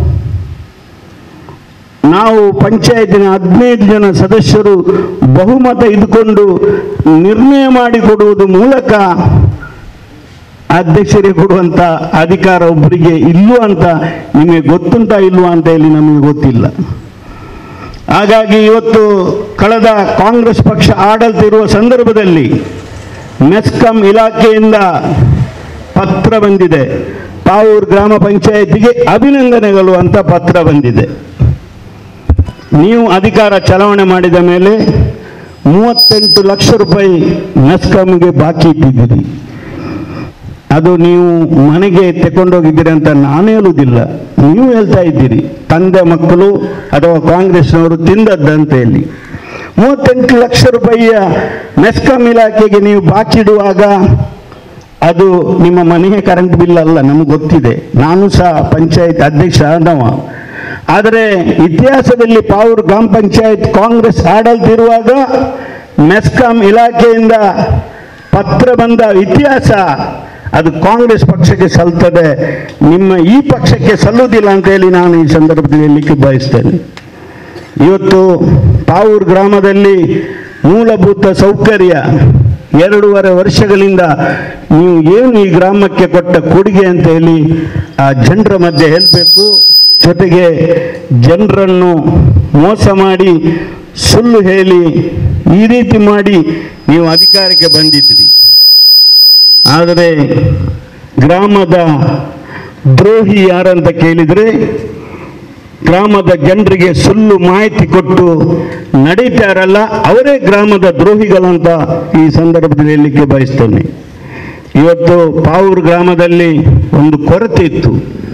C: ನಾವು ಪಂಚಾಯತಿನ ಹದಿನೈದು ಜನ ಸದಸ್ಯರು ಬಹುಮತ ಇದ್ದುಕೊಂಡು ನಿರ್ಣಯ ಮಾಡಿಕೊಡುವುದು ಮೂಲಕ ಅಧ್ಯಕ್ಷರಿಗೆ ಕೊಡುವಂತ ಅಧಿಕಾರ ಒಬ್ಬರಿಗೆ ಇಲ್ಲೂ ಅಂತ ನಿಮಗೆ ಗೊತ್ತುಂಟಾ ಇಲ್ವಾ ಅಂತ ಹೇಳಿ ನಮಗೆ ಗೊತ್ತಿಲ್ಲ ಹಾಗಾಗಿ ಇವತ್ತು ಕಳೆದ ಕಾಂಗ್ರೆಸ್ ಪಕ್ಷ ಆಡಳಿತ ಇರುವ ಸಂದರ್ಭದಲ್ಲಿ ಮೆಸ್ಕಾಂ ಇಲಾಖೆಯಿಂದ ಪತ್ರ ಬಂದಿದೆ ಪಾವೂರು ಗ್ರಾಮ ಪಂಚಾಯತಿಗೆ ಅಭಿನಂದನೆಗಳು ಅಂತ ಪತ್ರ ಬಂದಿದೆ ನೀವು ಅಧಿಕಾರ ಚಲಾವಣೆ ಮಾಡಿದ ಮೇಲೆ ಮೂವತ್ತೆಂಟು ಲಕ್ಷ ರೂಪಾಯಿ ಮೆಸ್ಕಾಂಗೆ ಬಾಕಿ ಇಟ್ಟಿದ್ದೀರಿ ಅದು ನೀವು ಮನೆಗೆ ತಗೊಂಡೋಗಿದ್ದೀರಿ ಅಂತ ನಾನು ಹೇಳುವುದಿಲ್ಲ ನೀವು ಹೇಳ್ತಾ ಇದ್ದೀರಿ ತಂದೆ ಮಕ್ಕಳು ಅಥವಾ ಕಾಂಗ್ರೆಸ್ನವರು ತಿಂದದ್ದಂತ ಹೇಳಿ ಮೂವತ್ತೆಂಟು ಲಕ್ಷ ರೂಪಾಯಿಯ ಮೆಸ್ಕಾಂ ಇಲಾಖೆಗೆ ನೀವು ಬಾಕಿ ಇಡುವಾಗ ಅದು ನಿಮ್ಮ ಮನೆಯ ಕರೆಂಟ್ ಬಿಲ್ ಅಲ್ಲ ನಮಗೆ ಗೊತ್ತಿದೆ ನಾನು ಸಹ ಪಂಚಾಯತ್ ಅಧ್ಯಕ್ಷ ಆದವ ಆದರೆ ಇತಿಹಾಸದಲ್ಲಿ ಪಾವೂರು ಗ್ರಾಮ ಪಂಚಾಯತ್ ಕಾಂಗ್ರೆಸ್ ಆಡಳಿತ ಇರುವಾಗ ಮೆಸ್ಕಾಂ ಇಲಾಖೆಯಿಂದ ಪತ್ರ ಬಂದ ಇತಿಹಾಸ ಅದು ಕಾಂಗ್ರೆಸ್ ಪಕ್ಷಕ್ಕೆ ಸಲ್ತದೆ ನಿಮ್ಮ ಈ ಪಕ್ಷಕ್ಕೆ ಸಲ್ಲುವುದಿಲ್ಲ ಅಂತ ಹೇಳಿ ನಾನು ಈ ಸಂದರ್ಭದಲ್ಲಿ ಹೇಳಲಿಕ್ಕೆ ಬಯಸ್ತೇನೆ ಇವತ್ತು ಪಾವೂರು ಗ್ರಾಮದಲ್ಲಿ ಮೂಲಭೂತ ಸೌಕರ್ಯ ಎರಡೂವರೆ ವರ್ಷಗಳಿಂದ ನೀವು ಏನು ಈ ಗ್ರಾಮಕ್ಕೆ ಕೊಟ್ಟ ಕೊಡುಗೆ ಅಂತ ಹೇಳಿ ಆ ಜನರ ಮಧ್ಯೆ ಹೇಳಬೇಕು ಜೊತೆಗೆ ಜನರನ್ನು ಮೋಸ ಮಾಡಿ ಸುಳ್ಳು ಹೇಳಿ ಈ ರೀತಿ ಮಾಡಿ ನೀವು ಅಧಿಕಾರಕ್ಕೆ ಬಂದಿದ್ರಿ ಆದರೆ ಗ್ರಾಮದ ದ್ರೋಹಿ ಯಾರಂತ ಕೇಳಿದರೆ ಗ್ರಾಮದ ಜನರಿಗೆ ಸುಳ್ಳು ಮಾಹಿತಿ ಕೊಟ್ಟು ನಡೀತಾರಲ್ಲ ಅವರೇ ಗ್ರಾಮದ ದ್ರೋಹಿಗಳಂತ ಈ ಸಂದರ್ಭದಲ್ಲಿ ಹೇಳಲಿಕ್ಕೆ ಬಯಸ್ತೇನೆ ಇವತ್ತು ಪಾವೂರು ಗ್ರಾಮದಲ್ಲಿ ಒಂದು ಕೊರತೆ ಇತ್ತು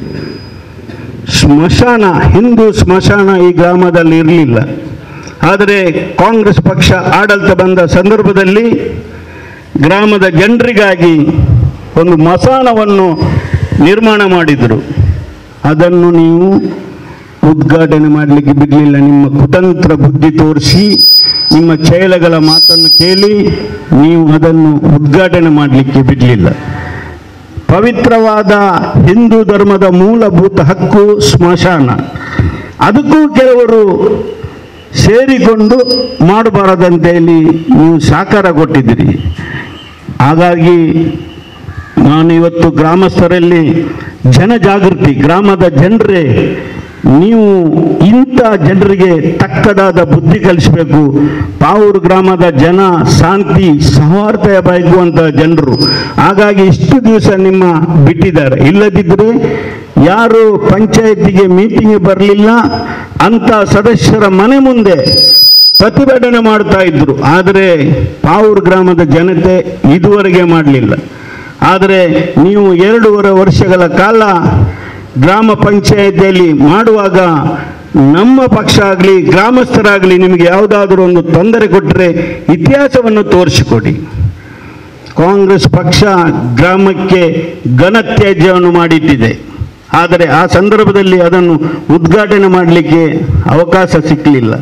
C: ಸ್ಮಶಾನ ಹಿಂದೂ ಸ್ಮಶಾನ ಈ ಗ್ರಾಮದಲ್ಲಿ ಇರಲಿಲ್ಲ ಆದರೆ ಕಾಂಗ್ರೆಸ್ ಪಕ್ಷ ಆಡಳಿತ ಬಂದ ಸಂದರ್ಭದಲ್ಲಿ ಗ್ರಾಮದ ಜನರಿಗಾಗಿ ಒಂದು ಮಸಾಣವನ್ನು ನಿರ್ಮಾಣ ಮಾಡಿದರು ಅದನ್ನು ನೀವು ಉದ್ಘಾಟನೆ ಮಾಡಲಿಕ್ಕೆ ಬಿಡಲಿಲ್ಲ ನಿಮ್ಮ ಕುತಂತ್ರ ಬುದ್ಧಿ ತೋರಿಸಿ ನಿಮ್ಮ ಚೇಲಗಳ ಮಾತನ್ನು ಕೇಳಿ ನೀವು ಅದನ್ನು ಉದ್ಘಾಟನೆ ಮಾಡಲಿಕ್ಕೆ ಬಿಡಲಿಲ್ಲ ಪವಿತ್ರವಾದ ಹಿಂದೂ ಧರ್ಮದ ಮೂಲಭೂತ ಹಕ್ಕು ಸ್ಮಶಾನ ಅದಕ್ಕೂ ಕೆಲವರು ಸೇರಿಕೊಂಡು ಮಾಡಬಾರದಂತ ಹೇಳಿ ನೀವು ಸಹಕಾರ ಕೊಟ್ಟಿದ್ದೀರಿ ಹಾಗಾಗಿ ನಾನು ಇವತ್ತು ಗ್ರಾಮಸ್ಥರಲ್ಲಿ ಜನಜಾಗೃತಿ ಗ್ರಾಮದ ಜನರೇ ನೀವು ಇಂಥ ಜನರಿಗೆ ತಕ್ಕದಾದ ಬುದ್ಧಿ ಕಲಿಸಬೇಕು ಪಾವೂರು ಗ್ರಾಮದ ಜನ ಶಾಂತಿ ಸೌಹಾರ್ದ ಬಯಕುವಂಥ ಜನರು ಹಾಗಾಗಿ ಇಷ್ಟು ದಿವಸ ನಿಮ್ಮ ಬಿಟ್ಟಿದ್ದಾರೆ ಇಲ್ಲದಿದ್ದರೆ ಯಾರು ಪಂಚಾಯತಿಗೆ ಮೀಟಿಂಗ್ ಬರಲಿಲ್ಲ ಅಂತ ಸದಸ್ಯರ ಮನೆ ಮುಂದೆ ಪ್ರತಿಭಟನೆ ಮಾಡ್ತಾ ಇದ್ರು ಆದರೆ ಪಾವೂರು ಗ್ರಾಮದ ಜನತೆ ಇದುವರೆಗೆ ಮಾಡಲಿಲ್ಲ ಆದರೆ ನೀವು ಎರಡೂವರೆ ವರ್ಷಗಳ ಕಾಲ ಗ್ರಾಮ ಪಂಚಾಯತಿಯಲ್ಲಿ ಮಾಡುವಾಗ ನಮ್ಮ ಪಕ್ಷ ಆಗಲಿ ಗ್ರಾಮಸ್ಥರಾಗಲಿ ನಿಮಗೆ ಯಾವುದಾದ್ರೂ ಒಂದು ತೊಂದರೆ ಕೊಟ್ಟರೆ ಇತಿಹಾಸವನ್ನು ತೋರಿಸಿಕೊಡಿ ಕಾಂಗ್ರೆಸ್ ಪಕ್ಷ ಗ್ರಾಮಕ್ಕೆ ಘನತ್ಯಾಜ್ಯವನ್ನು ಮಾಡಿಟ್ಟಿದೆ ಆದರೆ ಆ ಸಂದರ್ಭದಲ್ಲಿ ಅದನ್ನು ಉದ್ಘಾಟನೆ ಮಾಡಲಿಕ್ಕೆ ಅವಕಾಶ ಸಿಕ್ಕಲಿಲ್ಲ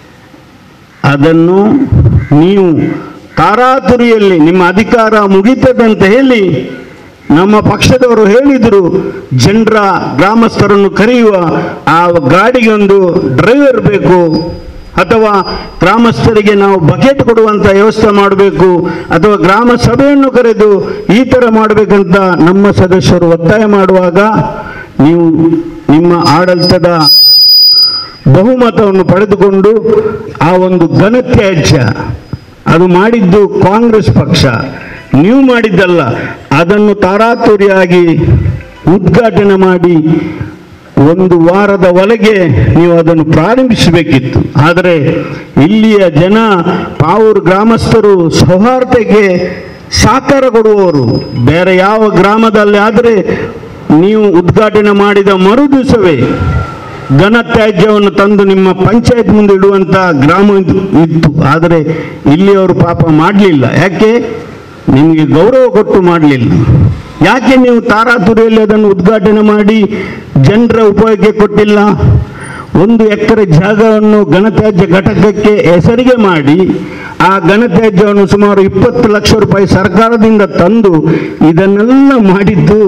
C: ಅದನ್ನು ನೀವು ತಾರಾತುರಿಯಲ್ಲಿ ನಿಮ್ಮ ಅಧಿಕಾರ ಮುಗಿತದಂತ ಹೇಳಿ ನಮ್ಮ ಪಕ್ಷದವರು ಹೇಳಿದರು ಜನರ ಗ್ರಾಮಸ್ಥರನ್ನು ಕರೆಯುವ ಆ ಗಾಡಿಗೆ ಒಂದು ಡ್ರೈವರ್ ಬೇಕು ಅಥವಾ ಗ್ರಾಮಸ್ಥರಿಗೆ ನಾವು ಬಕೆಟ್ ಕೊಡುವಂತ ವ್ಯವಸ್ಥೆ ಮಾಡಬೇಕು ಅಥವಾ ಗ್ರಾಮ ಸಭೆಯನ್ನು ಕರೆದು ಈ ಥರ ಮಾಡಬೇಕಂತ ನಮ್ಮ ಸದಸ್ಯರು ಒತ್ತಾಯ ಮಾಡುವಾಗ ನೀವು ನಿಮ್ಮ ಆಡಳಿತದ ಬಹುಮತವನ್ನು ಪಡೆದುಕೊಂಡು ಆ ಒಂದು ಘನತ್ಯಾಜ್ಯ ಅದು ಮಾಡಿದ್ದು ಕಾಂಗ್ರೆಸ್ ಪಕ್ಷ ನೀವು ಮಾಡಿದ್ದಲ್ಲ ಅದನ್ನು ತಾರಾತುರಿಯಾಗಿ ಉದ್ಘಾಟನೆ ಮಾಡಿ ಒಂದು ವಾರದ ಒಳಗೆ ನೀವು ಅದನ್ನು ಪ್ರಾರಂಭಿಸಬೇಕಿತ್ತು ಆದರೆ ಇಲ್ಲಿಯ ಜನ ಪಾವೂರು ಗ್ರಾಮಸ್ಥರು ಸೌಹಾರ್ದಕ್ಕೆ ಸಾಕಾರ ಕೊಡುವವರು ಬೇರೆ ಯಾವ ಗ್ರಾಮದಲ್ಲಿ ಆದರೆ ನೀವು ಉದ್ಘಾಟನೆ ಮಾಡಿದ ಮರು ದಿವಸವೇ ಘನತ್ಯಾಜ್ಯವನ್ನು ತಂದು ನಿಮ್ಮ ಪಂಚಾಯತ್ ಮುಂದೆ ಇಡುವಂತ ಗ್ರಾಮ ಇದು- ಇತ್ತು ಆದರೆ ಇಲ್ಲಿ ಅವರು ಪಾಪ ಮಾಡಲಿಲ್ಲ ಯಾಕೆ ನಿಮಗೆ ಗೌರವ ಕೊಟ್ಟು ಮಾಡಲಿಲ್ಲ ಯಾಕೆ ನೀವು ತಾರಾತುರಿಯಲ್ಲಿ ಅದನ್ನು ಉದ್ಘಾಟನೆ ಮಾಡಿ ಜನರ ಉಪಯೋಗಕ್ಕೆ ಕೊಟ್ಟಿಲ್ಲ ಒಂದು ಎಕರೆ ಜಾಗವನ್ನು ಘನತ್ಯಾಜ್ಯ ಘಟಕಕ್ಕೆ ಹೆಸರಿಗೆ ಮಾಡಿ ಆ ಘನತ್ಯಾಜ್ಯವನ್ನು ಸುಮಾರು ಇಪ್ಪತ್ತು ಲಕ್ಷ ರೂಪಾಯಿ ಸರ್ಕಾರದಿಂದ ತಂದು ಇದನ್ನೆಲ್ಲ ಮಾಡಿದ್ದು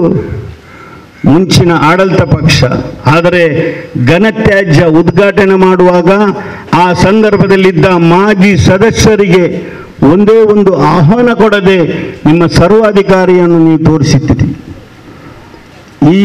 C: ಮುಂಚಿನ ಆಡಳಿತ ಪಕ್ಷ ಆದರೆ ಘನತ್ಯಾಜ್ಯ ಉದ್ಘಾಟನೆ ಮಾಡುವಾಗ ಆ ಸಂದರ್ಭದಲ್ಲಿದ್ದ ಮಾಜಿ ಸದಸ್ಯರಿಗೆ ಒಂದೇ ಒಂದು ಆಹ್ವಾನ ಕೊಡದೆ ನಿಮ್ಮ ಸರ್ವಾಧಿಕಾರಿಯನ್ನು ನೀವು ತೋರಿಸಿದ್ದೀರಿ ಈ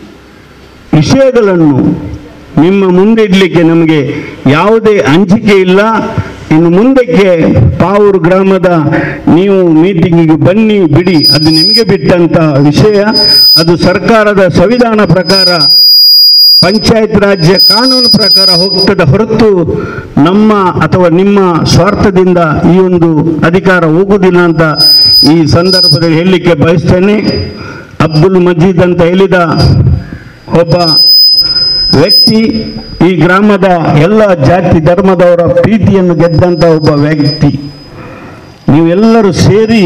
C: ವಿಷಯಗಳನ್ನು ನಿಮ್ಮ ಮುಂದೆ ಇಡಲಿಕ್ಕೆ ನಮಗೆ ಯಾವುದೇ ಅಂಜಿಕೆ ಇಲ್ಲ ಇನ್ನು ಮುಂದಕ್ಕೆ ಪಾವೂರು ಗ್ರಾಮದ ನೀವು ಮೀಟಿಂಗಿಗೆ ಬನ್ನಿ ಬಿಡಿ ಅದು ನಿಮಗೆ ಬಿಟ್ಟಂತ ವಿಷಯ ಅದು ಸರ್ಕಾರದ ಸಂವಿಧಾನ ಪ್ರಕಾರ ಪಂಚಾಯತ್ ರಾಜ್ಯ ಕಾನೂನು ಪ್ರಕಾರ ಹೋಗ್ತದೆ ಹೊರತು ನಮ್ಮ ಅಥವಾ ನಿಮ್ಮ ಸ್ವಾರ್ಥದಿಂದ ಈ ಒಂದು ಅಧಿಕಾರ ಹೋಗುವುದಿಲ್ಲ ಅಂತ ಈ ಸಂದರ್ಭದಲ್ಲಿ ಹೇಳಲಿಕ್ಕೆ ಬಯಸ್ತೇನೆ ಅಬ್ದುಲ್ ಮಜೀದ್ ಅಂತ ಹೇಳಿದ ಒಬ್ಬ ವ್ಯಕ್ತಿ ಈ ಗ್ರಾಮದ ಎಲ್ಲ ಜಾತಿ ಧರ್ಮದವರ ಪ್ರೀತಿಯನ್ನು ಗೆದ್ದಂತ ಒಬ್ಬ ವ್ಯಕ್ತಿ ನೀವೆಲ್ಲರೂ ಸೇರಿ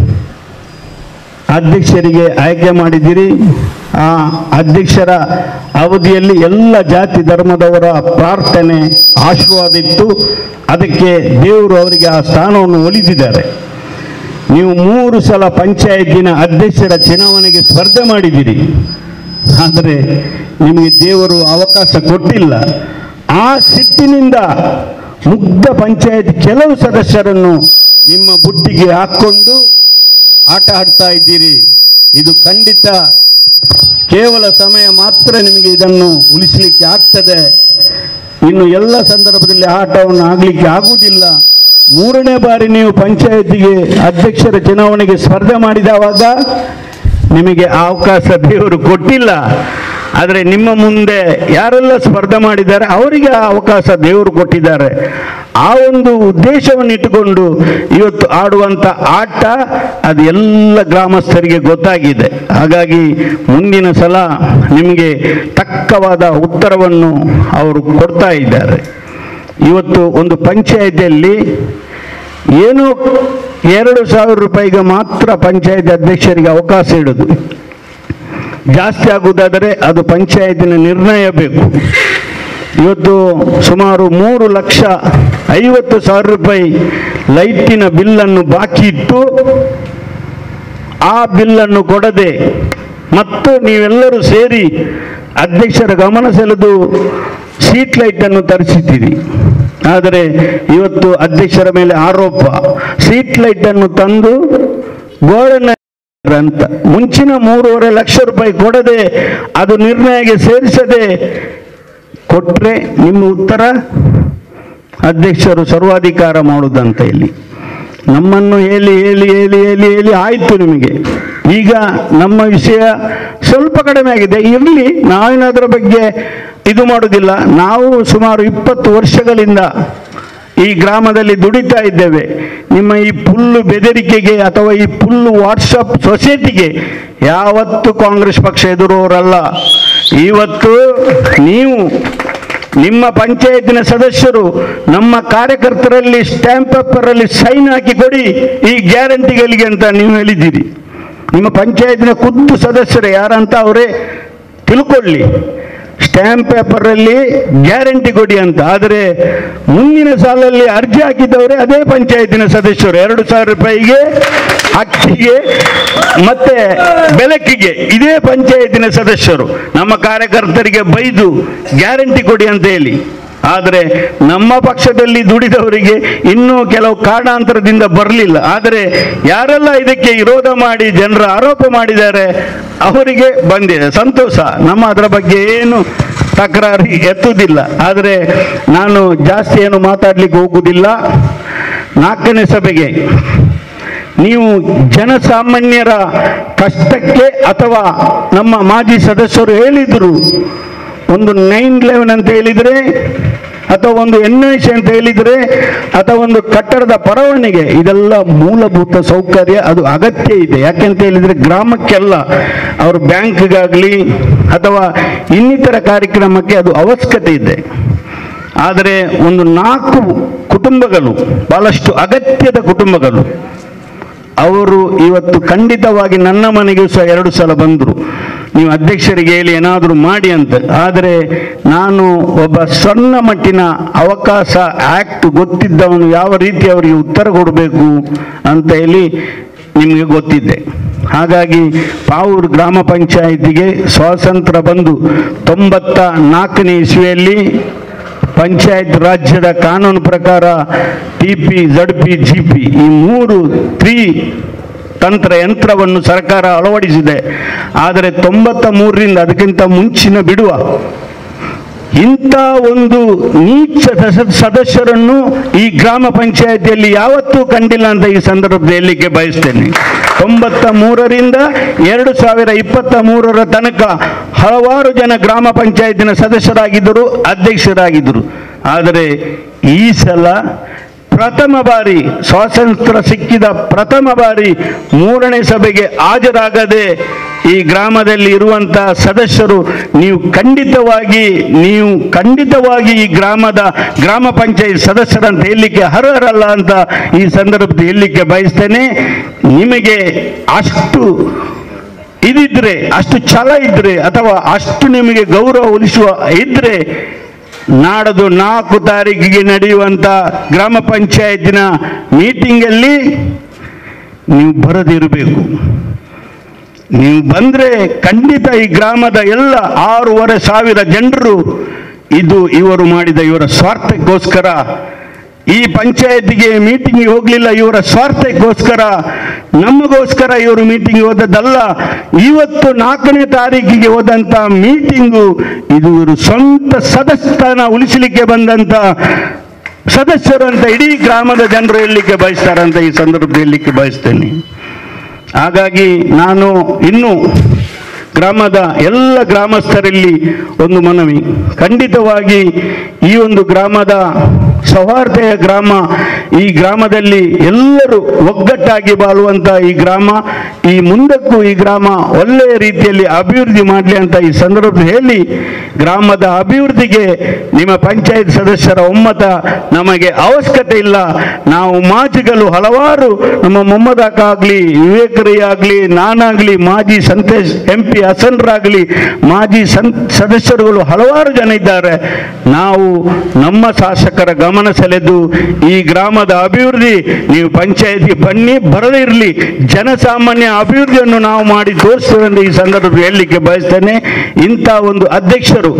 C: ಅಧ್ಯಕ್ಷರಿಗೆ ಆಯ್ಕೆ ಮಾಡಿದ್ದೀರಿ ಆ ಅಧ್ಯಕ್ಷರ ಅವಧಿಯಲ್ಲಿ ಎಲ್ಲ ಜಾತಿ ಧರ್ಮದವರ ಪ್ರಾರ್ಥನೆ ಆಶೀರ್ವಾದ ಇತ್ತು ಅದಕ್ಕೆ ದೇವರು ಅವರಿಗೆ ಆ ಸ್ಥಾನವನ್ನು ಒಲಿದಿದ್ದಾರೆ ನೀವು ಮೂರು ಸಲ ಪಂಚಾಯತಿನ ಅಧ್ಯಕ್ಷರ ಚುನಾವಣೆಗೆ ಸ್ಪರ್ಧೆ ಮಾಡಿದ್ದೀರಿ ಆದರೆ ನಿಮಗೆ ದೇವರು ಅವಕಾಶ ಕೊಟ್ಟಿಲ್ಲ ಆ ಸಿಟ್ಟಿನಿಂದ ಮುಗ್ಧ ಪಂಚಾಯತ್ ಕೆಲವು ಸದಸ್ಯರನ್ನು ನಿಮ್ಮ ಬುಟ್ಟಿಗೆ ಹಾಕ್ಕೊಂಡು ಆಟ ಆಡ್ತಾ ಇದ್ದೀರಿ ಇದು ಖಂಡಿತ ಕೇವಲ ಸಮಯ ಮಾತ್ರ ನಿಮಗೆ ಇದನ್ನು ಉಳಿಸಲಿಕ್ಕೆ ಆಗ್ತದೆ ಇನ್ನು ಎಲ್ಲ ಸಂದರ್ಭದಲ್ಲಿ ಆಟವನ್ನು ಆಗಲಿಕ್ಕೆ ಆಗುವುದಿಲ್ಲ ಮೂರನೇ ಬಾರಿ ನೀವು ಪಂಚಾಯತಿಗೆ ಅಧ್ಯಕ್ಷರ ಚುನಾವಣೆಗೆ ಸ್ಪರ್ಧೆ ಮಾಡಿದವಾಗ ನಿಮಗೆ ಆ ಅವಕಾಶ ದೇವರು ಕೊಟ್ಟಿಲ್ಲ ಆದರೆ ನಿಮ್ಮ ಮುಂದೆ ಯಾರೆಲ್ಲ ಸ್ಪರ್ಧೆ ಮಾಡಿದ್ದಾರೆ ಅವರಿಗೆ ಆ ಅವಕಾಶ ದೇವರು ಕೊಟ್ಟಿದ್ದಾರೆ ಆ ಒಂದು ಉದ್ದೇಶವನ್ನು ಇಟ್ಟುಕೊಂಡು ಇವತ್ತು ಆಡುವಂಥ ಆಟ ಅದು ಎಲ್ಲ ಗ್ರಾಮಸ್ಥರಿಗೆ ಗೊತ್ತಾಗಿದೆ ಹಾಗಾಗಿ ಮುಂದಿನ ಸಲ ನಿಮಗೆ ತಕ್ಕವಾದ ಉತ್ತರವನ್ನು ಅವರು ಕೊಡ್ತಾ ಇದ್ದಾರೆ ಇವತ್ತು ಒಂದು ಪಂಚಾಯತಿಯಲ್ಲಿ ಏನು ಎರಡು ಸಾವಿರ ರೂಪಾಯಿಗೆ ಮಾತ್ರ ಪಂಚಾಯತ್ ಅಧ್ಯಕ್ಷರಿಗೆ ಅವಕಾಶ ಇಡುದು ಜಾಸ್ತಿ ಆಗುವುದಾದರೆ ಅದು ಪಂಚಾಯತಿನ ನಿರ್ಣಯ ಬೇಕು ಇವತ್ತು ಸುಮಾರು ಮೂರು ಲಕ್ಷ ಐವತ್ತು ಸಾವಿರ ರೂಪಾಯಿ ಲೈಟಿನ ಬಿಲ್ಲನ್ನು ಬಾಕಿ ಇಟ್ಟು ಆ ಬಿಲ್ಲನ್ನು ಕೊಡದೆ ಮತ್ತು ನೀವೆಲ್ಲರೂ ಸೇರಿ ಅಧ್ಯಕ್ಷರ ಗಮನ ಸೆಳೆದು ಸ್ಟ್ರೀಟ್ ಲೈಟನ್ನು ತರಿಸಿದ್ದೀರಿ ಆದರೆ ಇವತ್ತು ಅಧ್ಯಕ್ಷರ ಮೇಲೆ ಆರೋಪ ಸ್ಟ್ರೀಟ್ ಲೈಟ್ ಅನ್ನು ತಂದು ಗೋಡನ್ನ ಅಂತ ಮುಂಚಿನ ಮೂರುವರೆ ಲಕ್ಷ ರೂಪಾಯಿ ಕೊಡದೆ ಅದು ನಿರ್ಣಯಕ್ಕೆ ಸೇರಿಸದೆ ಕೊಟ್ರೆ ನಿಮ್ಮ ಉತ್ತರ ಅಧ್ಯಕ್ಷರು ಸರ್ವಾಧಿಕಾರ ಮಾಡುವುದಂತ ಇಲ್ಲಿ ನಮ್ಮನ್ನು ಹೇಳಿ ಹೇಳಿ ಹೇಳಿ ಹೇಳಿ ಹೇಳಿ ಆಯ್ತು ನಿಮಗೆ ಈಗ ನಮ್ಮ ವಿಷಯ ಸ್ವಲ್ಪ ಕಡಿಮೆ ಆಗಿದೆ ಇರಲಿ ನಾವೇನಾದ್ರ ಬಗ್ಗೆ ಇದು ಮಾಡೋದಿಲ್ಲ ನಾವು ಸುಮಾರು ಇಪ್ಪತ್ತು ವರ್ಷಗಳಿಂದ ಈ ಗ್ರಾಮದಲ್ಲಿ ದುಡಿತಾ ಇದ್ದೇವೆ ನಿಮ್ಮ ಈ ಪುಲ್ಲು ಬೆದರಿಕೆಗೆ ಅಥವಾ ಈ ಪುಲ್ಲು ವಾಟ್ಸಪ್ ಸೊಸೈಟಿಗೆ ಯಾವತ್ತು ಕಾಂಗ್ರೆಸ್ ಪಕ್ಷ ಎದುರುವವರಲ್ಲ ಇವತ್ತು ನೀವು ನಿಮ್ಮ ಪಂಚಾಯತಿನ ಸದಸ್ಯರು ನಮ್ಮ ಕಾರ್ಯಕರ್ತರಲ್ಲಿ ಸ್ಟ್ಯಾಂಪ್ ಪೇಪರಲ್ಲಿ ಸೈನ್ ಹಾಕಿ ಕೊಡಿ ಈ ಗ್ಯಾರಂಟಿಗಳಿಗೆ ಅಂತ ನೀವು ಹೇಳಿದ್ದೀರಿ ನಿಮ್ಮ ಪಂಚಾಯತಿನ ಖುದ್ದು ಸದಸ್ಯರೇ ಯಾರಂತ ಅವರೇ ತಿಳ್ಕೊಳ್ಳಿ ಸ್ಟ್ಯಾಂಪ್ ಪೇಪರಲ್ಲಿ ಗ್ಯಾರಂಟಿ ಕೊಡಿ ಅಂತ ಆದರೆ ಮುಂದಿನ ಸಾಲಲ್ಲಿ ಅರ್ಜಿ ಹಾಕಿದ್ದವರೇ ಅದೇ ಪಂಚಾಯತಿನ ಸದಸ್ಯರು ಎರಡು ಸಾವಿರ ರೂಪಾಯಿಗೆ ಅಕ್ಕಿಗೆ ಮತ್ತೆ ಬೆಳಕಿಗೆ ಇದೇ ಪಂಚಾಯತಿನ ಸದಸ್ಯರು ನಮ್ಮ ಕಾರ್ಯಕರ್ತರಿಗೆ ಬೈದು ಗ್ಯಾರಂಟಿ ಕೊಡಿ ಅಂತ ಹೇಳಿ ಆದರೆ ನಮ್ಮ ಪಕ್ಷದಲ್ಲಿ ದುಡಿದವರಿಗೆ ಇನ್ನೂ ಕೆಲವು ಕಾರಣಾಂತರದಿಂದ ಬರಲಿಲ್ಲ ಆದರೆ ಯಾರೆಲ್ಲ ಇದಕ್ಕೆ ವಿರೋಧ ಮಾಡಿ ಜನರ ಆರೋಪ ಮಾಡಿದ್ದಾರೆ ಅವರಿಗೆ ಬಂದಿದೆ ಸಂತೋಷ ನಮ್ಮ ಅದರ ಬಗ್ಗೆ ಏನು ತಕರಾರು ಎತ್ತುವುದಿಲ್ಲ ಆದರೆ ನಾನು ಜಾಸ್ತಿ ಏನು ಮಾತಾಡ್ಲಿಕ್ಕೆ ಹೋಗುವುದಿಲ್ಲ ನಾಲ್ಕನೇ ಸಭೆಗೆ ನೀವು ಜನಸಾಮಾನ್ಯರ ಕಷ್ಟಕ್ಕೆ ಅಥವಾ ನಮ್ಮ ಮಾಜಿ ಸದಸ್ಯರು ಹೇಳಿದರು ಒಂದು ನೈನ್ ಲೆವೆನ್ ಅಂತ ಹೇಳಿದರೆ ಅಥವಾ ಒಂದು ಎನ್ ಐ ಸಿ ಅಂತ ಹೇಳಿದರೆ ಅಥವಾ ಒಂದು ಕಟ್ಟಡದ ಪರವಾನಿಗೆ ಇದೆಲ್ಲ ಮೂಲಭೂತ ಸೌಕರ್ಯ ಅದು ಅಗತ್ಯ ಇದೆ ಯಾಕೆಂತ ಹೇಳಿದರೆ ಗ್ರಾಮಕ್ಕೆಲ್ಲ ಅವರು ಬ್ಯಾಂಕ್ಗಾಗಲಿ ಅಥವಾ ಇನ್ನಿತರ ಕಾರ್ಯಕ್ರಮಕ್ಕೆ ಅದು ಅವಶ್ಯಕತೆ ಇದೆ ಆದರೆ ಒಂದು ನಾಲ್ಕು ಕುಟುಂಬಗಳು ಬಹಳಷ್ಟು ಅಗತ್ಯದ ಕುಟುಂಬಗಳು ಅವರು ಇವತ್ತು ಖಂಡಿತವಾಗಿ ನನ್ನ ಮನೆಗೂ ಸಹ ಎರಡು ಸಲ ಬಂದರು ನೀವು ಅಧ್ಯಕ್ಷರಿಗೆ ಹೇಳಿ ಏನಾದರೂ ಮಾಡಿ ಅಂತ ಆದರೆ ನಾನು ಒಬ್ಬ ಸಣ್ಣ ಮಟ್ಟಿನ ಅವಕಾಶ ಆಕ್ಟ್ ಗೊತ್ತಿದ್ದವನು ಯಾವ ರೀತಿ ಅವರಿಗೆ ಉತ್ತರ ಕೊಡಬೇಕು ಅಂತ ಹೇಳಿ ನಿಮಗೆ ಗೊತ್ತಿದೆ ಹಾಗಾಗಿ ಪಾವೂರು ಗ್ರಾಮ ಪಂಚಾಯಿತಿಗೆ ಸ್ವಾತಂತ್ರ್ಯ ಬಂದು ತೊಂಬತ್ತ ನಾಲ್ಕನೇ ಇಸ್ವಿಯಲ್ಲಿ ಪಂಚಾಯತ್ ರಾಜ್ಯದ ಕಾನೂನು ಪ್ರಕಾರ T P Z P G P ಈ ಮೂರು ತ್ರೀ ತಂತ್ರ ಯಂತ್ರವನ್ನು ಸರ್ಕಾರ ಅಳವಡಿಸಿದೆ ಆದರೆ ತೊಂಬತ್ತ ಮೂರರಿಂದ ಅದಕ್ಕಿಂತ ಮುಂಚಿನ ಬಿಡುವ ಇಂಥ ಒಂದು ನೀಚ ಸದ- ಸದಸ್ಯರನ್ನು ಈ ಗ್ರಾಮ ಪಂಚಾಯತಿಯಲ್ಲಿ ಯಾವತ್ತೂ ಕಂಡಿಲ್ಲ ಅಂತ ಈ ಸಂದರ್ಭದಲ್ಲಿ ಹೇಳಲಿಕ್ಕೆ ಬಯಸ್ತೇನೆ ತೊಂಬತ್ತ ಮೂರರಿಂದ ಎರಡು ಸಾವಿರ ಇಪ್ಪತ್ತ ಮೂರರ ತನಕ ಹಲವಾರು ಜನ ಗ್ರಾಮ ಪಂಚಾಯತಿನ ಸದಸ್ಯರಾಗಿದ್ದರು ಅಧ್ಯಕ್ಷರಾಗಿದ್ದರು ಆದರೆ ಈ ಸಲ ಪ್ರಥಮ ಬಾರಿ ಸ್ವಾತಂತ್ರ್ಯ ಸಿಕ್ಕಿದ ಪ್ರಥಮ ಬಾರಿ ಮೂರನೇ ಸಭೆಗೆ ಹಾಜರಾಗದೆ ಈ ಗ್ರಾಮದಲ್ಲಿ ಇರುವಂತಹ ಸದಸ್ಯರು ನೀವು ಖಂಡಿತವಾಗಿ ನೀವು ಖಂಡಿತವಾಗಿ ಈ ಗ್ರಾಮದ ಗ್ರಾಮ ಪಂಚಾಯತ್ ಸದಸ್ಯರಂತ ಹೇಳಲಿಕ್ಕೆ ಅರ್ಹರಲ್ಲ ಅಂತ ಈ ಸಂದರ್ಭದಲ್ಲಿ ಹೇಳಲಿಕ್ಕೆ ಬಯಸ್ತೇನೆ ನಿಮಗೆ ಅಷ್ಟು ಇದಿದ್ರೆ ಅಷ್ಟು ಛಲ ಇದ್ರೆ ಅಥವಾ ಅಷ್ಟು ನಿಮಗೆ ಗೌರವ ಉಳಿಸುವ ಇದ್ರೆ ನಾಡದು ನಾಲ್ಕು ತಾರೀಕಿಗೆ ನಡೆಯುವಂತ ಗ್ರಾಮ ಪಂಚಾಯತಿನ ಮೀಟಿಂಗಲ್ಲಿ ನೀವು ಬರದಿರಬೇಕು ನೀವು ಬಂದ್ರೆ ಖಂಡಿತ ಈ ಗ್ರಾಮದ ಎಲ್ಲ ಆರೂವರೆ ಸಾವಿರ ಜನರು ಇದು ಇವರು ಮಾಡಿದ ಇವರ ಸ್ವಾರ್ಥಕ್ಕೋಸ್ಕರ ಈ ಪಂಚಾಯತಿಗೆ ಮೀಟಿಂಗ್ಗೆ ಹೋಗಲಿಲ್ಲ ಇವರ ಸ್ವಾರ್ಥಕ್ಕೋಸ್ಕರ ನಮಗೋಸ್ಕರ ಇವರು ಮೀಟಿಂಗ್ ಹೋದದ್ದಲ್ಲ ಇವತ್ತು ನಾಲ್ಕನೇ ತಾರೀಕಿಗೆ ಹೋದಂತ ಮೀಟಿಂಗು ಇದು ಇವರು ಸ್ವಂತ ಸದಸ್ಯನ ಉಳಿಸಲಿಕ್ಕೆ ಬಂದಂತ ಸದಸ್ಯರು ಅಂತ ಇಡೀ ಗ್ರಾಮದ ಜನರು ಹೇಳಲಿಕ್ಕೆ ಬಯಸ್ತಾರಂತ ಈ ಸಂದರ್ಭದಲ್ಲಿ ಹೇಳಲಿಕ್ಕೆ ಬಯಸ್ತೇನೆ ಹಾಗಾಗಿ ನಾನು ಇನ್ನು ಗ್ರಾಮದ ಎಲ್ಲ ಗ್ರಾಮಸ್ಥರಲ್ಲಿ ಒಂದು ಮನವಿ ಖಂಡಿತವಾಗಿ ಈ ಒಂದು ಗ್ರಾಮದ ಸೌಹಾರ್ದೆಯ ಗ್ರಾಮ ಈ ಗ್ರಾಮದಲ್ಲಿ ಎಲ್ಲರೂ ಒಗ್ಗಟ್ಟಾಗಿ ಬಾಳುವಂತ ಈ ಗ್ರಾಮ ಈ ಮುಂದಕ್ಕೂ ಈ ಗ್ರಾಮ ಒಳ್ಳೆಯ ರೀತಿಯಲ್ಲಿ ಅಭಿವೃದ್ಧಿ ಮಾಡಲಿ ಅಂತ ಈ ಸಂದರ್ಭದಲ್ಲಿ ಹೇಳಿ ಗ್ರಾಮದ ಅಭಿವೃದ್ಧಿಗೆ ನಿಮ್ಮ ಪಂಚಾಯತ್ ಸದಸ್ಯರ ಒಮ್ಮತ ನಮಗೆ ಅವಶ್ಯಕತೆ ಇಲ್ಲ ನಾವು ಮಾಜಿಗಳು ಹಲವಾರು ನಮ್ಮ ಮೊಮ್ಮದಕ್ಕಾಗ್ಲಿ ವಿವೇಕರೇ ಆಗಲಿ ನಾನಾಗ್ಲಿ ಮಾಜಿ ಸಂತೇಶ್ ಎಂ ಪಿ ಹಸನ್ರಾಗಲಿ ಮಾಜಿ ಸಂ ಸದಸ್ಯರುಗಳು ಹಲವಾರು ಜನ ಇದ್ದಾರೆ ನಾವು ನಮ್ಮ ಶಾಸಕರ ಗಮನ ಸೆಳೆದು ಈ ಗ್ರಾಮದ ಅಭಿವೃದ್ಧಿ ನೀವು ಪಂಚಾಯತಿ ಬನ್ನಿ ಬರದೇ ಇರಲಿ ಜನಸಾಮಾನ್ಯ ಅಭಿವೃದ್ಧಿಯನ್ನು ನಾವು ಮಾಡಿ ತೋರಿಸ್ತೇವೆ ಎಂದು ಈ ಸಂದರ್ಭದಲ್ಲಿ ಹೇಳಲಿಕ್ಕೆ ಬಯಸ್ತೇನೆ ಇಂಥ ಒಂದು ಅಧ್ಯಕ್ಷರು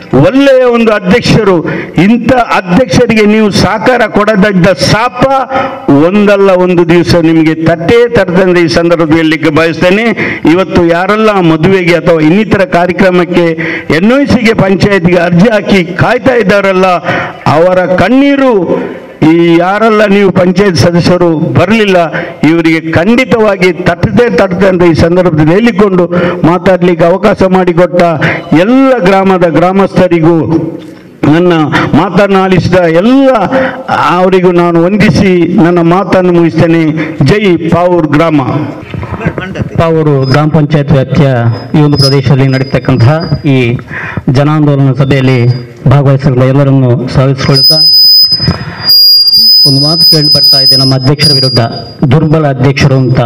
C: ಒಳ್ಳೆಯ ಒಂದು ಅಧ್ಯಕ್ಷರು ಇಂಥ ಅಧ್ಯಕ್ಷರಿಗೆ ನೀವು ಸಹಕಾರ ಕೊಡದಿದ್ದ ಶಾಪ ಒಂದಲ್ಲ ಒಂದು ದಿವಸ ನಿಮಗೆ ತಟ್ಟೇ ತರದಂತೆ ಈ ಸಂದರ್ಭದಲ್ಲಿ ಹೇಳಲಿಕ್ಕೆ ಬಯಸ್ತೇನೆ ಇವತ್ತು ಯಾರೆಲ್ಲ ಮದುವೆಗೆ ಅಥವಾ ಇನ್ನಿತರ ಕಾರ್ಯಕ್ರಮಕ್ಕೆ ಎನ್ ಸಿಗೆ ಪಂಚಾಯತ್ಗೆ ಅರ್ಜಿ ಹಾಕಿ ಕಾಯ್ತಾ ಇದ್ದಾರಲ್ಲ ಅವರ ಕಣ್ಣೀರು ಈ ಯಾರೆಲ್ಲ ನೀವು ಪಂಚಾಯತ್ ಸದಸ್ಯರು ಬರಲಿಲ್ಲ ಇವರಿಗೆ ಖಂಡಿತವಾಗಿ ತಟ್ಟದೆ ತಟ್ಟದೆ ಅಂತ ಈ ಸಂದರ್ಭದಲ್ಲಿ ಹೇಳಿಕೊಂಡು ಮಾತಾಡಲಿಕ್ಕೆ ಅವಕಾಶ ಮಾಡಿಕೊಟ್ಟ ಎಲ್ಲ ಗ್ರಾಮದ ಗ್ರಾಮಸ್ಥರಿಗೂ ನನ್ನ ಮಾತನ್ನು ಆಲಿಸಿದ ಎಲ್ಲ ಅವರಿಗೂ ನಾನು ವಂದಿಸಿ ನನ್ನ ಮಾತನ್ನು ಮುಗಿಸ್ತೇನೆ ಜೈ ಪಾವೂರ್ ಗ್ರಾಮ
D: ಪಾವೂರು ಗ್ರಾಮ ಪಂಚಾಯತ್ ವ್ಯಾಪ್ತಿಯ ಈ ಒಂದು ಪ್ರದೇಶದಲ್ಲಿ ನಡೀತಕ್ಕಂತಹ ಈ ಜನಾಂದೋಲನ ಸಭೆಯಲ್ಲಿ ಭಾಗವಹಿಸಿದ ಎಲ್ಲರನ್ನು ಸ್ವಾಗತಿಸಿಕೊಳ್ಳುತ್ತಾ ಒಂದು ಮಾತು ಕೇಳಿ ಬರ್ತಾ ಇದೆ ನಮ್ಮ ಅಧ್ಯಕ್ಷರ ವಿರುದ್ಧ ದುರ್ಬಲ ಅಧ್ಯಕ್ಷರು ಅಂತ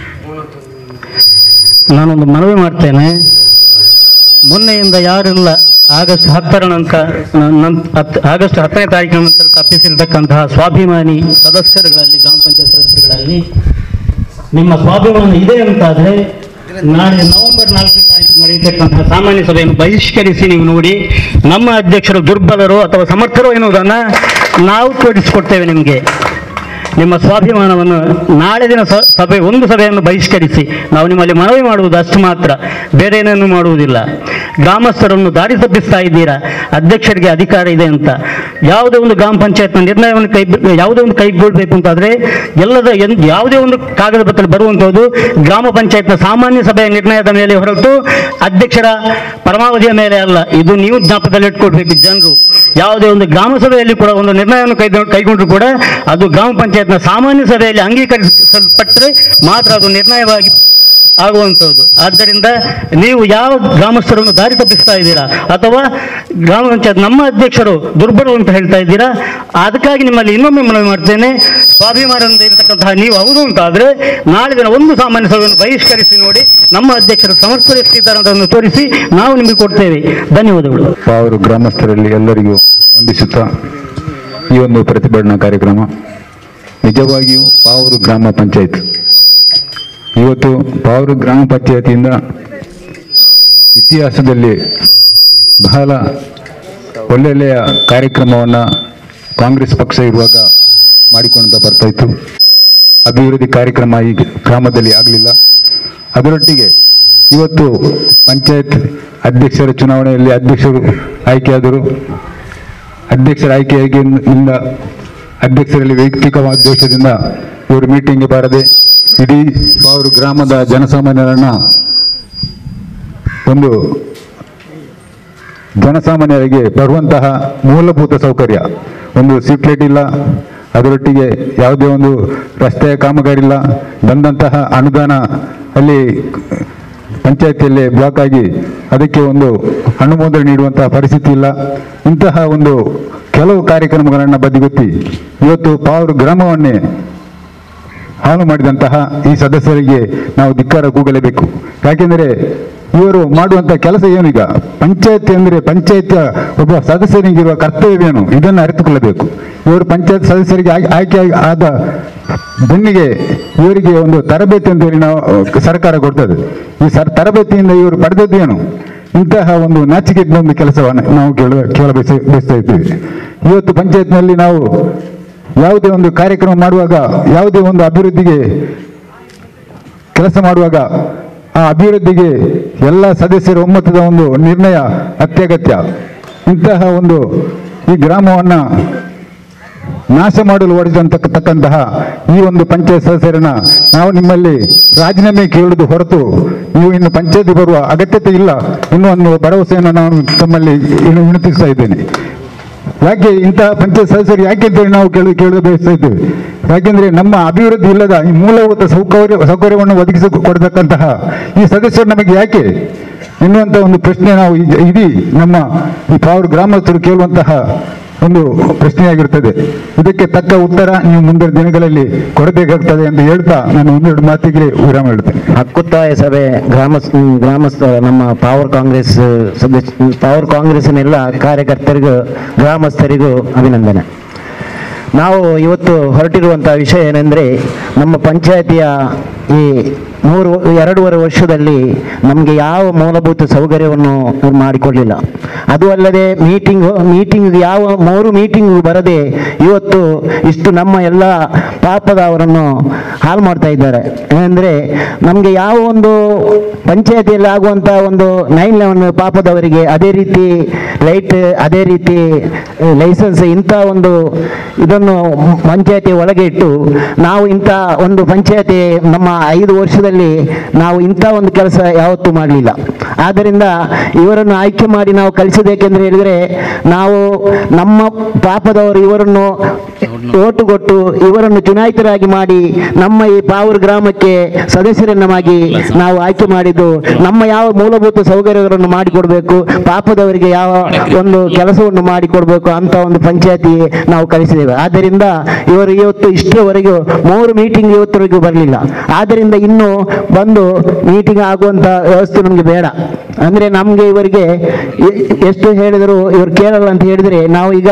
D: ನಾನೊಂದು ಮನವಿ ಮಾಡ್ತೇನೆ ಮೊನ್ನೆಯಿಂದ ಯಾರೆಲ್ಲ ಆಗಸ್ಟ್ ಹತ್ತರ ನಂತರ ನಂ- ಹತ್- ಆಗಸ್ಟ್ ಹತ್ತನೇ ತಾರೀಕಿನ ನಂತರ ತಪ್ಪಿಸಿರ್ತಕ್ಕಂತಹ ಸ್ವಾಭಿಮಾನಿ ಸದಸ್ಯರುಗಳಲ್ಲಿ ಗ್ರಾಮ ಪಂಚಾಯತ್ ಸದಸ್ಯರುಗಳಲ್ಲಿ ನಿಮ್ಮ ಸ್ವಾಭಿಮಾನ ಇದೆ ಅಂತಾದ್ರೆ ನಾಳೆ ನವೆಂಬರ್ ನಾಲ್ಕನೇ ತಾರೀಕು ನಡೆಯತಕ್ಕಂತಹ ಸಾಮಾನ್ಯ ಸಭೆಯನ್ನು ಬಹಿಷ್ಕರಿಸಿ ನೀವು ನೋಡಿ ನಮ್ಮ ಅಧ್ಯಕ್ಷರು ದುರ್ಬಲರು ಅಥವಾ ಸಮರ್ಥರು ಎನ್ನುವುದನ್ನ ನಾವು ತೋರಿಸಿಕೊಡ್ತೇವೆ ನಿಮಗೆ ನಿಮ್ಮ ಸ್ವಾಭಿಮಾನವನ್ನು ನಾಳೆ ದಿನ ಸ- ಸಭೆ ಒಂದು ಸಭೆಯನ್ನು ಬಹಿಷ್ಕರಿಸಿ ನಾವು ನಿಮ್ಮಲ್ಲಿ ಮನವಿ ಮಾಡುವುದು ಅಷ್ಟು ಮಾತ್ರ ಬೇರೆ ಏನನ್ನು ಮಾಡುವುದಿಲ್ಲ ಗ್ರಾಮಸ್ಥರನ್ನು ದಾರಿ ತಪ್ಪಿಸ್ತಾ ಇದ್ದೀರಾ ಅಧ್ಯಕ್ಷರಿಗೆ ಅಧಿಕಾರ ಇದೆ ಅಂತ ಯಾವುದೇ ಒಂದು ಗ್ರಾಮ ಪಂಚಾಯತ್ನ ನಿರ್ಣಯವನ್ನು ಕೈ ಯಾವುದೇ ಒಂದು ಕೈಗೊಳ್ಳಬೇಕು ಅಂತಾದ್ರೆ ಎಲ್ಲದ ಎನ್- ಯಾವುದೇ ಒಂದು ಕಾಗದ ಪತ್ರ ಬರುವಂಥದ್ದು ಗ್ರಾಮ ಪಂಚಾಯತ್ನ ಸಾಮಾನ್ಯ ಸಭೆಯ ನಿರ್ಣಯದ ಮೇಲೆ ಹೊರತು ಅಧ್ಯಕ್ಷರ ಪರಮಾವಧಿಯ ಮೇಲೆ ಅಲ್ಲ ಇದು ನೀವು ಜ್ಞಾಪಕದಲ್ಲಿ ಇಟ್ಕೊಳ್ಬೇಕು ಜನರು ಯಾವುದೇ ಒಂದು ಗ್ರಾಮ ಸಭೆಯಲ್ಲಿ ಕೂಡ ಒಂದು ನಿರ್ಣಯವನ್ನು ಕೈ ಕೈಗೊಂಡ್ರು ಕೂಡ ಅದು ಗ್ರಾಮ ಪಂಚಾಯತ್ನ ಸಾಮಾನ್ಯ ಸಭೆಯಲ್ಲಿ ಅಂಗೀಕರಿಸಲ್ಪಟ್ಟರೆ ಮಾತ್ರ ಅದು ನಿರ್ಣಯವಾಗಿ ಆಗುವಂಥದ್ದು ಆದ್ದರಿಂದ ನೀವು ಯಾವ ಗ್ರಾಮಸ್ಥರನ್ನು ದಾರಿ ತಪ್ಪಿಸ್ತಾ ಇದ್ದೀರಾ ಅಥವಾ ಗ್ರಾಮ ಪಂಚಾಯತ್ ನಮ್ಮ ಅಧ್ಯಕ್ಷರು ದುರ್ಬಲರು ಅಂತ ಹೇಳ್ತಾ ಇದ್ದೀರಾ ಅದಕ್ಕಾಗಿ ನಿಮ್ಮಲ್ಲಿ ಇನ್ನೊಮ್ಮೆ ಮನವಿ ಮಾಡ್ತೇನೆ ಸ್ವಾಭಿಮಾನದಿಂದ ಇರತಕ್ಕಂತಹ ನೀವು ಹೌದು ಅಂತಾದ್ರೆ ನಾಳೆ ದಿನ ಒಂದು ಸಾಮಾನ್ಯ ಸಭೆಯನ್ನು ಬಹಿಷ್ಕರಿಸಿ ನೋಡಿ ನಮ್ಮ ಅಧ್ಯಕ್ಷರು ಸಮರ್ಥರು ಎಷ್ಟಿದ್ದಾರೆ ಅನ್ನೋದನ್ನು ತೋರಿಸಿ ನಾವು ನಿಮಗೆ ಕೊಡ್ತೇವೆ ಧನ್ಯವಾದಗಳು
E: ಪಾವರು ಗ್ರಾಮಸ್ಥರಲ್ಲಿ ಎಲ್ಲರಿಗೂ ವಂದಿಸುತ್ತಾ ಈ ಒಂದು ಪ್ರತಿಭಟನಾ ಕಾರ್ಯಕ್ರಮ ನಿಜವಾಗಿಯೂ ಪಾವರು ಗ್ರಾಮ ಪಂಚಾಯತ್ ಇವತ್ತು ಪಾವರು ಗ್ರಾಮ ಪಂಚಾಯತಿಯಿಂದ ಇತಿಹಾಸದಲ್ಲಿ ಬಹಳ ಒಳ್ಳೊಳ್ಳೆಯ ಕಾರ್ಯಕ್ರಮವನ್ನು ಕಾಂಗ್ರೆಸ್ ಪಕ್ಷ ಇರುವಾಗ ಮಾಡಿಕೊಂಡು ಬರ್ತಾ ಇತ್ತು ಅಭಿವೃದ್ಧಿ ಕಾರ್ಯಕ್ರಮ ಈ ಗ್ರಾಮದಲ್ಲಿ ಆಗಲಿಲ್ಲ ಅದರೊಟ್ಟಿಗೆ ಇವತ್ತು ಪಂಚಾಯತ್ ಅಧ್ಯಕ್ಷರ ಚುನಾವಣೆಯಲ್ಲಿ ಅಧ್ಯಕ್ಷರು ಆಯ್ಕೆಯಾದರು ಅಧ್ಯಕ್ಷರ ಆಯ್ಕೆಯಾಗಿಂದ ಅಧ್ಯಕ್ಷರಲ್ಲಿ ವೈಯಕ್ತಿಕವಾದ ದೋಷದಿಂದ ಇವರು ಮೀಟಿಂಗ್ಗೆ ಬಾರದೆ ಇಡೀ ಅವರು ಗ್ರಾಮದ ಜನಸಾಮಾನ್ಯರನ್ನ ಒಂದು ಜನಸಾಮಾನ್ಯರಿಗೆ ಬರುವಂತಹ ಮೂಲಭೂತ ಸೌಕರ್ಯ ಒಂದು ಸಿಪ್ಲೆಟ್ ಇಲ್ಲ ಅದರೊಟ್ಟಿಗೆ ಯಾವುದೇ ಒಂದು ರಸ್ತೆಯ ಕಾಮಗಾರಿ ಇಲ್ಲ ಬಂದಂತಹ ಅನುದಾನ ಅಲ್ಲಿ ಪಂಚಾಯತಿಯಲ್ಲಿ ಬ್ಲಾಕ್ ಆಗಿ ಅದಕ್ಕೆ ಒಂದು ಅನುಮೋದನೆ ನೀಡುವಂತಹ ಪರಿಸ್ಥಿತಿ ಇಲ್ಲ ಇಂತಹ ಒಂದು ಕೆಲವು ಕಾರ್ಯಕ್ರಮಗಳನ್ನು ಬದಿಗೊತ್ತಿ ಇವತ್ತು ಪಾವರು ಗ್ರಾಮವನ್ನೇ ಹಾಳು ಮಾಡಿದಂತಹ ಈ ಸದಸ್ಯರಿಗೆ ನಾವು ಧಿಕ್ಕಾರ ಕೂಗಲೇಬೇಕು ಯಾಕೆಂದರೆ ಇವರು ಮಾಡುವಂತಹ ಕೆಲಸ ಏನೀಗ ಪಂಚಾಯತ್ ಅಂದರೆ ಪಂಚಾಯತ್ ಒಬ್ಬ ಸದಸ್ಯನಿಗಿರುವ ಕರ್ತವ್ಯವೇನು ಇದನ್ನು ಅರಿತುಕೊಳ್ಳಬೇಕು ಇವರು ಪಂಚಾಯತ್ ಸದಸ್ಯರಿಗೆ ಆಯ್ಕೆ- ಆಯ್ಕೆ ಆದ ಬೆನ್ನಿಗೆ ಇವರಿಗೆ ಒಂದು ತರಬೇತಿ ಅಂತ ಹೇಳಿ ನಾವು ಅಹ್, ಸರ್ಕಾರ ಕೊಡ್ತದೆ ಈ ಸರ್ ತರಬೇತಿಯಿಂದ ಇವರು ಪಡೆದದ್ದು ಏನು ಇಂತಹ ಒಂದು ನಾಚಿಕೆಯ ಒಂದು ಕೆಲಸವನ್ನು ನಾವು ಕೇಳ ಕೇಳ ಬಯಸ ಬಯಸ್ತಾ ಇದ್ದೀವಿ ಇವತ್ತು ಪಂಚಾಯತ್ನಲ್ಲಿ ನಾವು ಯಾವುದೇ ಒಂದು ಕಾರ್ಯಕ್ರಮ ಮಾಡುವಾಗ ಯಾವುದೇ ಒಂದು ಅಭಿವೃದ್ಧಿಗೆ ಕೆಲಸ ಮಾಡುವಾಗ ಆ ಅಭಿವೃದ್ಧಿಗೆ ಎಲ್ಲ ಸದಸ್ಯರ ಒಮ್ಮತದ ಒಂದು ನಿರ್ಣಯ ಅತ್ಯಗತ್ಯ ಇಂತಹ ಒಂದು ಈ ಗ್ರಾಮವನ್ನ ನಾಶ ಮಾಡಲು ಹೊಡೆದಂತಕ್ಕಂತಹ ಈ ಒಂದು ಪಂಚಾಯತ್ ಸದಸ್ಯರನ್ನ ನಾವು ನಿಮ್ಮಲ್ಲಿ ರಾಜೀನಾಮೆ ಕೇಳುವುದು ಹೊರತು ನೀವು ಇನ್ನು ಪಂಚಾಯತ್ ಬರುವ ಅಗತ್ಯತೆ ಇಲ್ಲ ಇನ್ನೂ ಒಂದು ಭರವಸೆಯನ್ನು ನಾನು ತಮ್ಮಲ್ಲಿ ಇನ್ನು ವಿನಂತಿಸ್ತಾ ಇದ್ದೇನೆ ಯಾಕೆ ಇಂತಹ ಪಂಚಾಯತ್ ಸದಸ್ಯರು ಯಾಕೆ ಅಂತೇಳಿ ನಾವು ಕೇಳಿ ಕೇಳಲು ಬಯಸ್ತಾ ಇದ್ದೇವೆ ಯಾಕೆಂದ್ರೆ ನಮ್ಮ ಅಭಿವೃದ್ಧಿ ಇಲ್ಲದ ಈ ಮೂಲಭೂತ ಸೌಕರ್ಯ ಸೌಕರ್ಯವನ್ನು ಒದಗಿಸಿ ಕೊಡತಕ್ಕಂತಹ ಈ ಸದಸ್ಯರು ನಮಗೆ ಯಾಕೆ ಎನ್ನುವಂತ ಒಂದು ಪ್ರಶ್ನೆ ನಾವು ಈ- ಇಡೀ ನಮ್ಮ ಈ ಪಾವರ್ ಗ್ರಾಮಸ್ಥರು ಕೇಳುವಂತಹ ಒಂದು ಪ್ರಶ್ನೆಯಾಗಿರುತ್ತದೆ ಇದಕ್ಕೆ ತಕ್ಕ ಉತ್ತರ ನೀವು ಮುಂದಿನ ದಿನಗಳಲ್ಲಿ ಕೊಡಬೇಕಾಗ್ತದೆ ಎಂದು ಹೇಳ್ತಾ ನಾನು ಒಂದೆರಡು ಮಾತಿಗೆ ವಿರಾಮ ಹೇಳ್ತೇನೆ
F: ಹಕ್ಕುತ್ತಾಯ ಸಭೆ ಗ್ರಾಮ ಗ್ರಾಮಸ್ಥ ನಮ್ಮ ಪವರ್ ಕಾಂಗ್ರೆಸ್ ಸದಸ್ಯ ಪವರ್ ಕಾಂಗ್ರೆಸ್ಸಿನ ಎಲ್ಲ ಕಾರ್ಯಕರ್ತರಿಗೂ ಗ್ರಾಮಸ್ಥರಿಗೂ ಅಭಿನಂದನೆ ನಾವು ಇವತ್ತು ಹೊರಟಿರುವಂತಹ ವಿಷಯ ಏನೆಂದರೆ ನಮ್ಮ ಪಂಚಾಯತಿಯ ಈ ಮೂರು ಎರಡೂವರೆ ವರ್ಷದಲ್ಲಿ ನಮಗೆ ಯಾವ ಮೂಲಭೂತ ಸೌಕರ್ಯವನ್ನು ಮಾಡಿಕೊಡಲಿಲ್ಲ ಅದು ಅಲ್ಲದೆ ಮೀಟಿಂಗ್ ಮೀಟಿಂಗ್ ಯಾವ ಮೂರು ಮೀಟಿಂಗ್ ಬರದೆ ಇವತ್ತು ಇಷ್ಟು ನಮ್ಮ ಎಲ್ಲ ಪಾಪದವರನ್ನು ಹಾಳು ಮಾಡ್ತಾ ಇದ್ದಾರೆ ಅಂದರೆ ನಮಗೆ ಯಾವ ಒಂದು ಪಂಚಾಯತಿಯಲ್ಲಿ ಆಗುವಂಥ ಒಂದು ನೈನ್ ಲೆವೆನ್ ಪಾಪದವರಿಗೆ ಅದೇ ರೀತಿ ಲೈಟ್ ಅದೇ ರೀತಿ ಲೈಸೆನ್ಸ್ ಇಂಥ ಒಂದು ಇದನ್ನು ಪಂಚಾಯತಿ ಒಳಗೆ ಇಟ್ಟು ನಾವು ಇಂಥ ಒಂದು ಪಂಚಾಯತಿ ನಮ್ಮ ಐದು ವರ್ಷದಲ್ಲಿ ನಾವು ಇಂಥ ಒಂದು ಕೆಲಸ ಯಾವತ್ತೂ ಮಾಡಲಿಲ್ಲ ಆದ್ದರಿಂದ ಇವರನ್ನು ಆಯ್ಕೆ ಮಾಡಿ ನಾವು ಕಲಿಸಬೇಕೆಂದ್ರೆ ಹೇಳಿದರೆ ನಾವು ನಮ್ಮ ಪಾಪದವರು ಇವರನ್ನು ಓಟು ಕೊಟ್ಟು ಇವರನ್ನು ಚುನಾಯಿತರಾಗಿ ಮಾಡಿ ನಮ್ಮ ಈ ಪಾವೂರು ಗ್ರಾಮಕ್ಕೆ ಸದಸ್ಯರನ್ನಾಗಿ ನಾವು ಆಯ್ಕೆ ಮಾಡಿದ್ದು ನಮ್ಮ ಯಾವ ಮೂಲಭೂತ ಸೌಕರ್ಯಗಳನ್ನು ಮಾಡಿಕೊಡ್ಬೇಕು ಪಾಪದವರಿಗೆ ಯಾವ ಒಂದು ಕೆಲಸವನ್ನು ಮಾಡಿಕೊಡ್ಬೇಕು ಅಂತ ಒಂದು ಪಂಚಾಯತಿ ನಾವು ಕಲಿಸಿದ್ದೇವೆ ಆದ್ದರಿಂದ ಇವರು ಇವತ್ತು ಇಷ್ಟರವರೆಗೂ ಮೂರು ಮೀಟಿಂಗ್ ಇವತ್ತವರೆಗೂ ಬರಲಿಲ್ಲ ಆದ್ದರಿಂದ ಇನ್ನು ಬಂದು ಮೀಟಿಂಗ್ ಆಗುವಂತ ವ್ಯವಸ್ಥೆ ನಮಗೆ ಬೇಡ ಅಂದ್ರೆ ನಮಗೆ ಇವರಿಗೆ ಎ- ಎಷ್ಟು ಹೇಳಿದರೂ ಇವರು ಕೇಳಲ್ಲ ಅಂತ ಹೇಳಿದ್ರೆ ನಾವು ಈಗ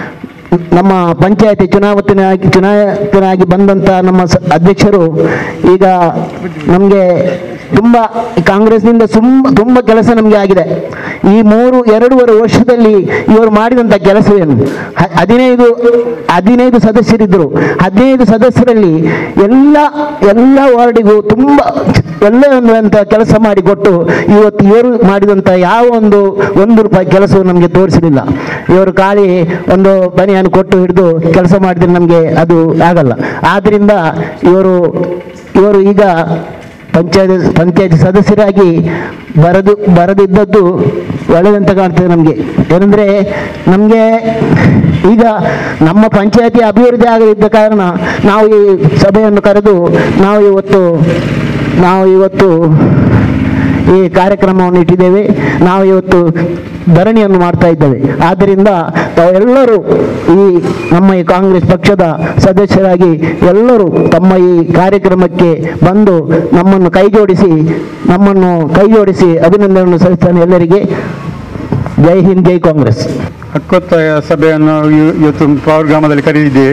F: ನಮ್ಮ ಪಂಚಾಯತಿ ಚುನಾವಣೆಯಾಗಿ ಚುನಾಯಿತನಾಗಿ ಬಂದಂತ ನಮ್ಮ ಸ- ಅಧ್ಯಕ್ಷರು ಈಗ ನಮಗೆ ತುಂಬಾ ಕಾಂಗ್ರೆಸ್ನಿಂದ ಸುಮ್ ತುಂಬಾ ಕೆಲಸ ನಮಗೆ ಆಗಿದೆ ಈ ಮೂರು ಎರಡೂವರೆ ವರ್ಷದಲ್ಲಿ ಇವರು ಮಾಡಿದಂತ ಕೆಲಸವೇನು ಹ- ಹದಿನೈದು ಹದಿನೈದು ಸದಸ್ಯರಿದ್ದರು ಹದಿನೈದು ಸದಸ್ಯರಲ್ಲಿ ಎಲ್ಲ ಎಲ್ಲ ವಾರ್ಡಿಗೂ ತುಂಬ ಎಲ್ಲ ಅಂತ ಕೆಲಸ ಮಾಡಿಕೊಟ್ಟು ಇವತ್ತು ಇವರು ಮಾಡಿದಂಥ ಯಾವ ಒಂದು ಒಂದು ರೂಪಾಯಿ ಕೆಲಸವು ನಮಗೆ ತೋರಿಸಲಿಲ್ಲ ಇವರು ಖಾಲಿ ಒಂದು ಬನಿಯನ್ನು ಕೊಟ್ಟು ಹಿಡಿದು ಕೆಲಸ ಮಾಡಿದ್ರೆ ನಮಗೆ ಅದು ಆಗಲ್ಲ ಆದ್ದರಿಂದ ಇವರು ಇವರು ಈಗ ಪಂಚಾಯತ್ ಪಂಚಾಯತ್ ಸದಸ್ಯರಾಗಿ ಬರದು ಬರದಿದ್ದದ್ದು ಒಳ್ಳೆದಂತ ಕಾಣ್ತದೆ ನಮಗೆ ಏನಂದ್ರೆ ನಮಗೆ ಈಗ ನಮ್ಮ ಪಂಚಾಯತಿ ಅಭಿವೃದ್ಧಿ ಆಗದಿದ್ದ ಕಾರಣ ನಾವು ಈ ಸಭೆಯನ್ನು ಕರೆದು ನಾವು ಇವತ್ತು ನಾವು ಇವತ್ತು ಈ ಕಾರ್ಯಕ್ರಮವನ್ನು ಇಟ್ಟಿದ್ದೇವೆ ನಾವು ಇವತ್ತು ಧರಣಿಯನ್ನು ಮಾಡ್ತಾ ಇದ್ದೇವೆ ಆದ್ದರಿಂದ ತಾವೆಲ್ಲರೂ ಈ ನಮ್ಮ ಈ ಕಾಂಗ್ರೆಸ್ ಪಕ್ಷದ ಸದಸ್ಯರಾಗಿ ಎಲ್ಲರೂ ತಮ್ಮ ಈ ಕಾರ್ಯಕ್ರಮಕ್ಕೆ ಬಂದು ನಮ್ಮನ್ನು ಕೈಜೋಡಿಸಿ ನಮ್ಮನ್ನು ಕೈಜೋಡಿಸಿ ಅಭಿನಂದನೆಯನ್ನು ಸಲ್ಲಿಸ್ತಾನೆ ಎಲ್ಲರಿಗೆ ಜೈ ಹಿಂದ್ ಜೈ ಕಾಂಗ್ರೆಸ್
C: ಹಕ್ಕೊತ್ತಾಯ ಸಭೆಯನ್ನು ಇವ- ಇವತ್ತು ಪಾವರ್ ಗ್ರಾಮದಲ್ಲಿ ಕರೆದಿದ್ದೇವೆ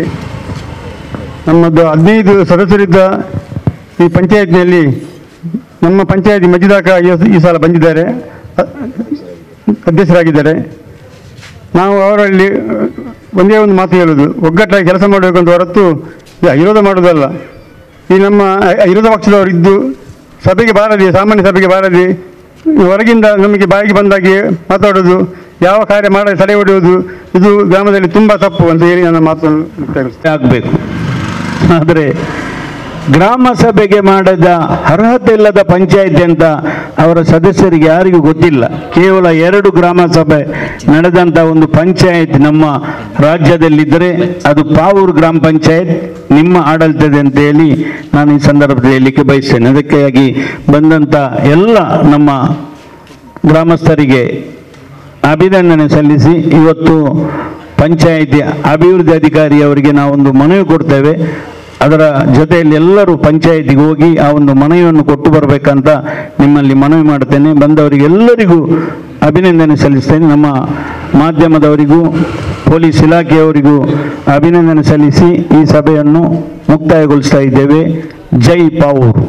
C: ನಮ್ಮದು ಹದಿನೈದು ಸದಸ್ಯರಿದ್ದ ಈ ಪಂಚಾಯತ್ನಲ್ಲಿ ನಮ್ಮ ಪಂಚಾಯತಿ ಮಜಿದಾಕ ಈ- ಈ ಸಲ ಬಂದಿದ್ದಾರೆ ಅ- ಅಧ್ಯಕ್ಷರಾಗಿದ್ದಾರೆ ನಾವು ಅವರಲ್ಲಿ ಅಹ್, ಒಂದೇ ಒಂದು ಮಾತು ಹೇಳುವುದು ಒಗ್ಗಟ್ಟಾಗಿ ಕೆಲಸ ಮಾಡಬೇಕು ಅಂತ ಹೊರತು ಈ ವಿರೋಧ ಮಾಡುವುದಲ್ಲ ಈ ನಮ್ಮ ಅ- ವಿರೋಧ ಪಕ್ಷದವರು ಇದ್ದು ಸಭೆಗೆ ಬಾರದೆ ಸಾಮಾನ್ಯ ಸಭೆಗೆ ಬಾರದೆ ಹೊರಗಿಂದ ನಮಗೆ ಬಾಯಿಗೆ ಬಂದಾಗೆ ಮಾತಾಡೋದು ಯಾವ ಕಾರ್ಯ ಮಾಡದೆ ತಡೆ ಹೊಡೆಯುವುದು ಇದು ಗ್ರಾಮದಲ್ಲಿ ತುಂಬ ತಪ್ಪು ಅಂತ ಹೇಳಿ ನನ್ನ ಮಾತನ್ನು ಮುಕ್ತಾಯಗೊಳಿಸ್ತೇನೆ.
G: ಆಗಬೇಕು ಆದರೆ ಗ್ರಾಮ ಸಭೆಗೆ ಮಾಡದ ಅರ್ಹತೆ ಇಲ್ಲದ ಪಂಚಾಯತಿ ಅಂತ ಅವರ ಸದಸ್ಯರಿಗೆ ಯಾರಿಗೂ ಗೊತ್ತಿಲ್ಲ ಕೇವಲ ಎರಡು ಗ್ರಾಮ ಸಭೆ ನಡೆದಂಥ ಒಂದು ಪಂಚಾಯತ್ ನಮ್ಮ ರಾಜ್ಯದಲ್ಲಿದ್ದರೆ ಅದು ಪಾವೂರು ಗ್ರಾಮ ಪಂಚಾಯತ್ ನಿಮ್ಮ ಆಡಳಿತದೆ ಅಂತ ಹೇಳಿ ನಾನು ಈ ಸಂದರ್ಭದಲ್ಲಿ ಹೇಳಲಿಕ್ಕೆ ಬಯಸ್ತೇನೆ ಅದಕ್ಕಾಗಿ ಬಂದಂಥ ಎಲ್ಲ ನಮ್ಮ ಗ್ರಾಮಸ್ಥರಿಗೆ ಅಭಿನಂದನೆ ಸಲ್ಲಿಸಿ ಇವತ್ತು ಪಂಚಾಯಿತಿ ಅಭಿವೃದ್ಧಿ ಅಧಿಕಾರಿ ಅವರಿಗೆ ನಾವೊಂದು ಮನವಿ ಕೊಡ್ತೇವೆ ಅದರ ಜೊತೆಯಲ್ಲಿ ಎಲ್ಲರೂ ಪಂಚಾಯಿತಿಗೆ ಹೋಗಿ ಆ ಒಂದು ಮನವಿಯನ್ನು ಕೊಟ್ಟು ಬರಬೇಕಂತ ನಿಮ್ಮಲ್ಲಿ ಮನವಿ ಮಾಡುತ್ತೇನೆ ಬಂದವರಿಗೆ ಎಲ್ಲರಿಗೂ ಅಭಿನಂದನೆ ಸಲ್ಲಿಸ್ತೇನೆ ನಮ್ಮ ಮಾಧ್ಯಮದವರಿಗೂ ಪೊಲೀಸ್ ಇಲಾಖೆಯವರಿಗೂ ಅಭಿನಂದನೆ ಸಲ್ಲಿಸಿ ಈ ಸಭೆಯನ್ನು ಮುಕ್ತಾಯಗೊಳಿಸ್ತಾ ಇದ್ದೇವೆ ಜೈ ಪಾವೂರು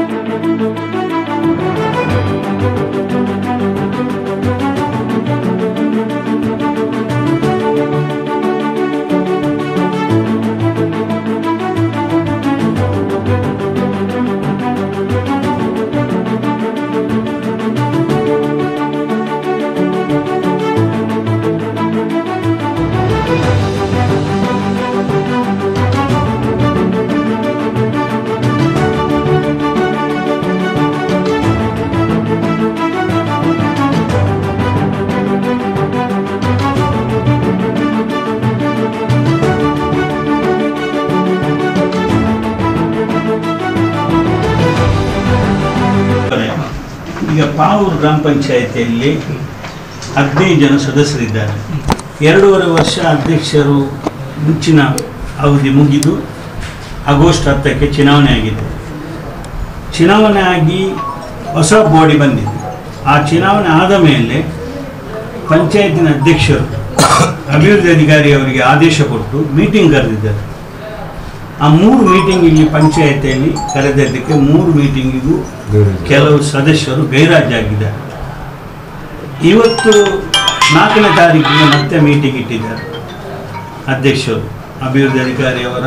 H: ಈಗ ಪಾವೂರು ಗ್ರಾಮ ಪಂಚಾಯಿತಿಯಲ್ಲಿ ಹದಿನೈದು ಜನ ಸದಸ್ಯರಿದ್ದಾರೆ ಎರಡೂವರೆ ವರ್ಷ ಅಧ್ಯಕ್ಷರು ಮುಂಚಿನ ಅವಧಿ ಮುಗಿದು ಆಗಸ್ಟ್ ಹತ್ತಕ್ಕೆ ಚುನಾವಣೆ ಆಗಿದೆ ಚುನಾವಣೆ ಆಗಿ ಹೊಸ ಬಾಡಿ ಬಂದಿದೆ ಆ ಚುನಾವಣೆ ಆದ ಮೇಲೆ ಪಂಚಾಯತಿನ ಅಧ್ಯಕ್ಷರು ಅಭಿವೃದ್ಧಿ ಅಧಿಕಾರಿ ಅವರಿಗೆ ಆದೇಶ ಕೊಟ್ಟು ಮೀಟಿಂಗ್ ಕರೆದಿದ್ದಾರೆ ಆ ಮೂರು ಮೀಟಿಂಗ್ ಇಲ್ಲಿ ಪಂಚಾಯತಿಯಲ್ಲಿ ಕರೆದಿದ್ದಕ್ಕೆ ಮೂರು ಮೀಟಿಂಗಿಗೂ ಕೆಲವು ಸದಸ್ಯರು ಗೈರಾಜಾಗಿದ್ದಾರೆ ಇವತ್ತು ನಾಲ್ಕನೇ ತಾರೀಕಿಗೆ ಮತ್ತೆ ಮೀಟಿಂಗ್ ಇಟ್ಟಿದ್ದಾರೆ ಅಧ್ಯಕ್ಷರು ಅಭಿವೃದ್ಧಿ ಅಧಿಕಾರಿಯವರ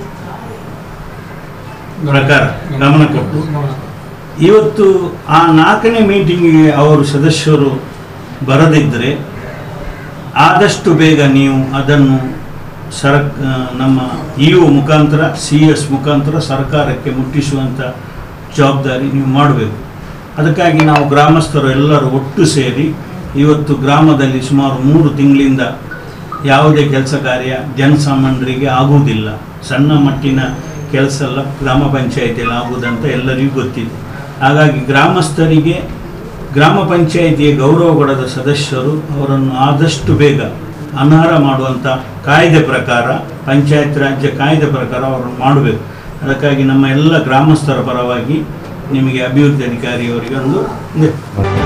H: ಪ್ರಕಾರ ಗಮನ ಕೊಟ್ಟು ಇವತ್ತು ಆ ನಾಲ್ಕನೇ ಮೀಟಿಂಗಿಗೆ ಅವರು ಸದಸ್ಯರು ಬರದಿದ್ದರೆ ಆದಷ್ಟು ಬೇಗ ನೀವು ಅದನ್ನು ಸರ ನಮ್ಮ ಇ ಒ ಮುಖಾಂತರ ಸಿ ಎಸ್ ಮುಖಾಂತರ ಸರ್ಕಾರಕ್ಕೆ ಮುಟ್ಟಿಸುವಂಥ ಜವಾಬ್ದಾರಿ ನೀವು ಮಾಡಬೇಕು ಅದಕ್ಕಾಗಿ ನಾವು ಗ್ರಾಮಸ್ಥರು ಎಲ್ಲರೂ ಒಟ್ಟು ಸೇರಿ ಇವತ್ತು ಗ್ರಾಮದಲ್ಲಿ ಸುಮಾರು ಮೂರು ತಿಂಗಳಿಂದ ಯಾವುದೇ ಕೆಲಸ ಕಾರ್ಯ ಜನಸಾಮಾನ್ಯರಿಗೆ ಆಗುವುದಿಲ್ಲ ಸಣ್ಣ ಮಟ್ಟಿನ ಕೆಲಸ ಎಲ್ಲ ಗ್ರಾಮ ಪಂಚಾಯಿತಿಯಲ್ಲಿ ಆಗುವುದಂತ ಎಲ್ಲರಿಗೂ ಗೊತ್ತಿದೆ ಹಾಗಾಗಿ ಗ್ರಾಮಸ್ಥರಿಗೆ ಗ್ರಾಮ ಪಂಚಾಯಿತಿಯ ಗೌರವ ಕೊಡದ ಸದಸ್ಯರು ಅವರನ್ನು ಆದಷ್ಟು ಬೇಗ ಅನರ್ಹ ಮಾಡುವಂಥ ಕಾಯ್ದೆ ಪ್ರಕಾರ ಪಂಚಾಯತ್ ರಾಜ್ಯ ಕಾಯ್ದೆ ಪ್ರಕಾರ ಅವರನ್ನು ಮಾಡಬೇಕು ಅದಕ್ಕಾಗಿ ನಮ್ಮ ಎಲ್ಲ ಗ್ರಾಮಸ್ಥರ ಪರವಾಗಿ ನಿಮಗೆ ಅಭಿವೃದ್ಧಿ ಅಧಿಕಾರಿಯವರಿಗೆ ಒಂದು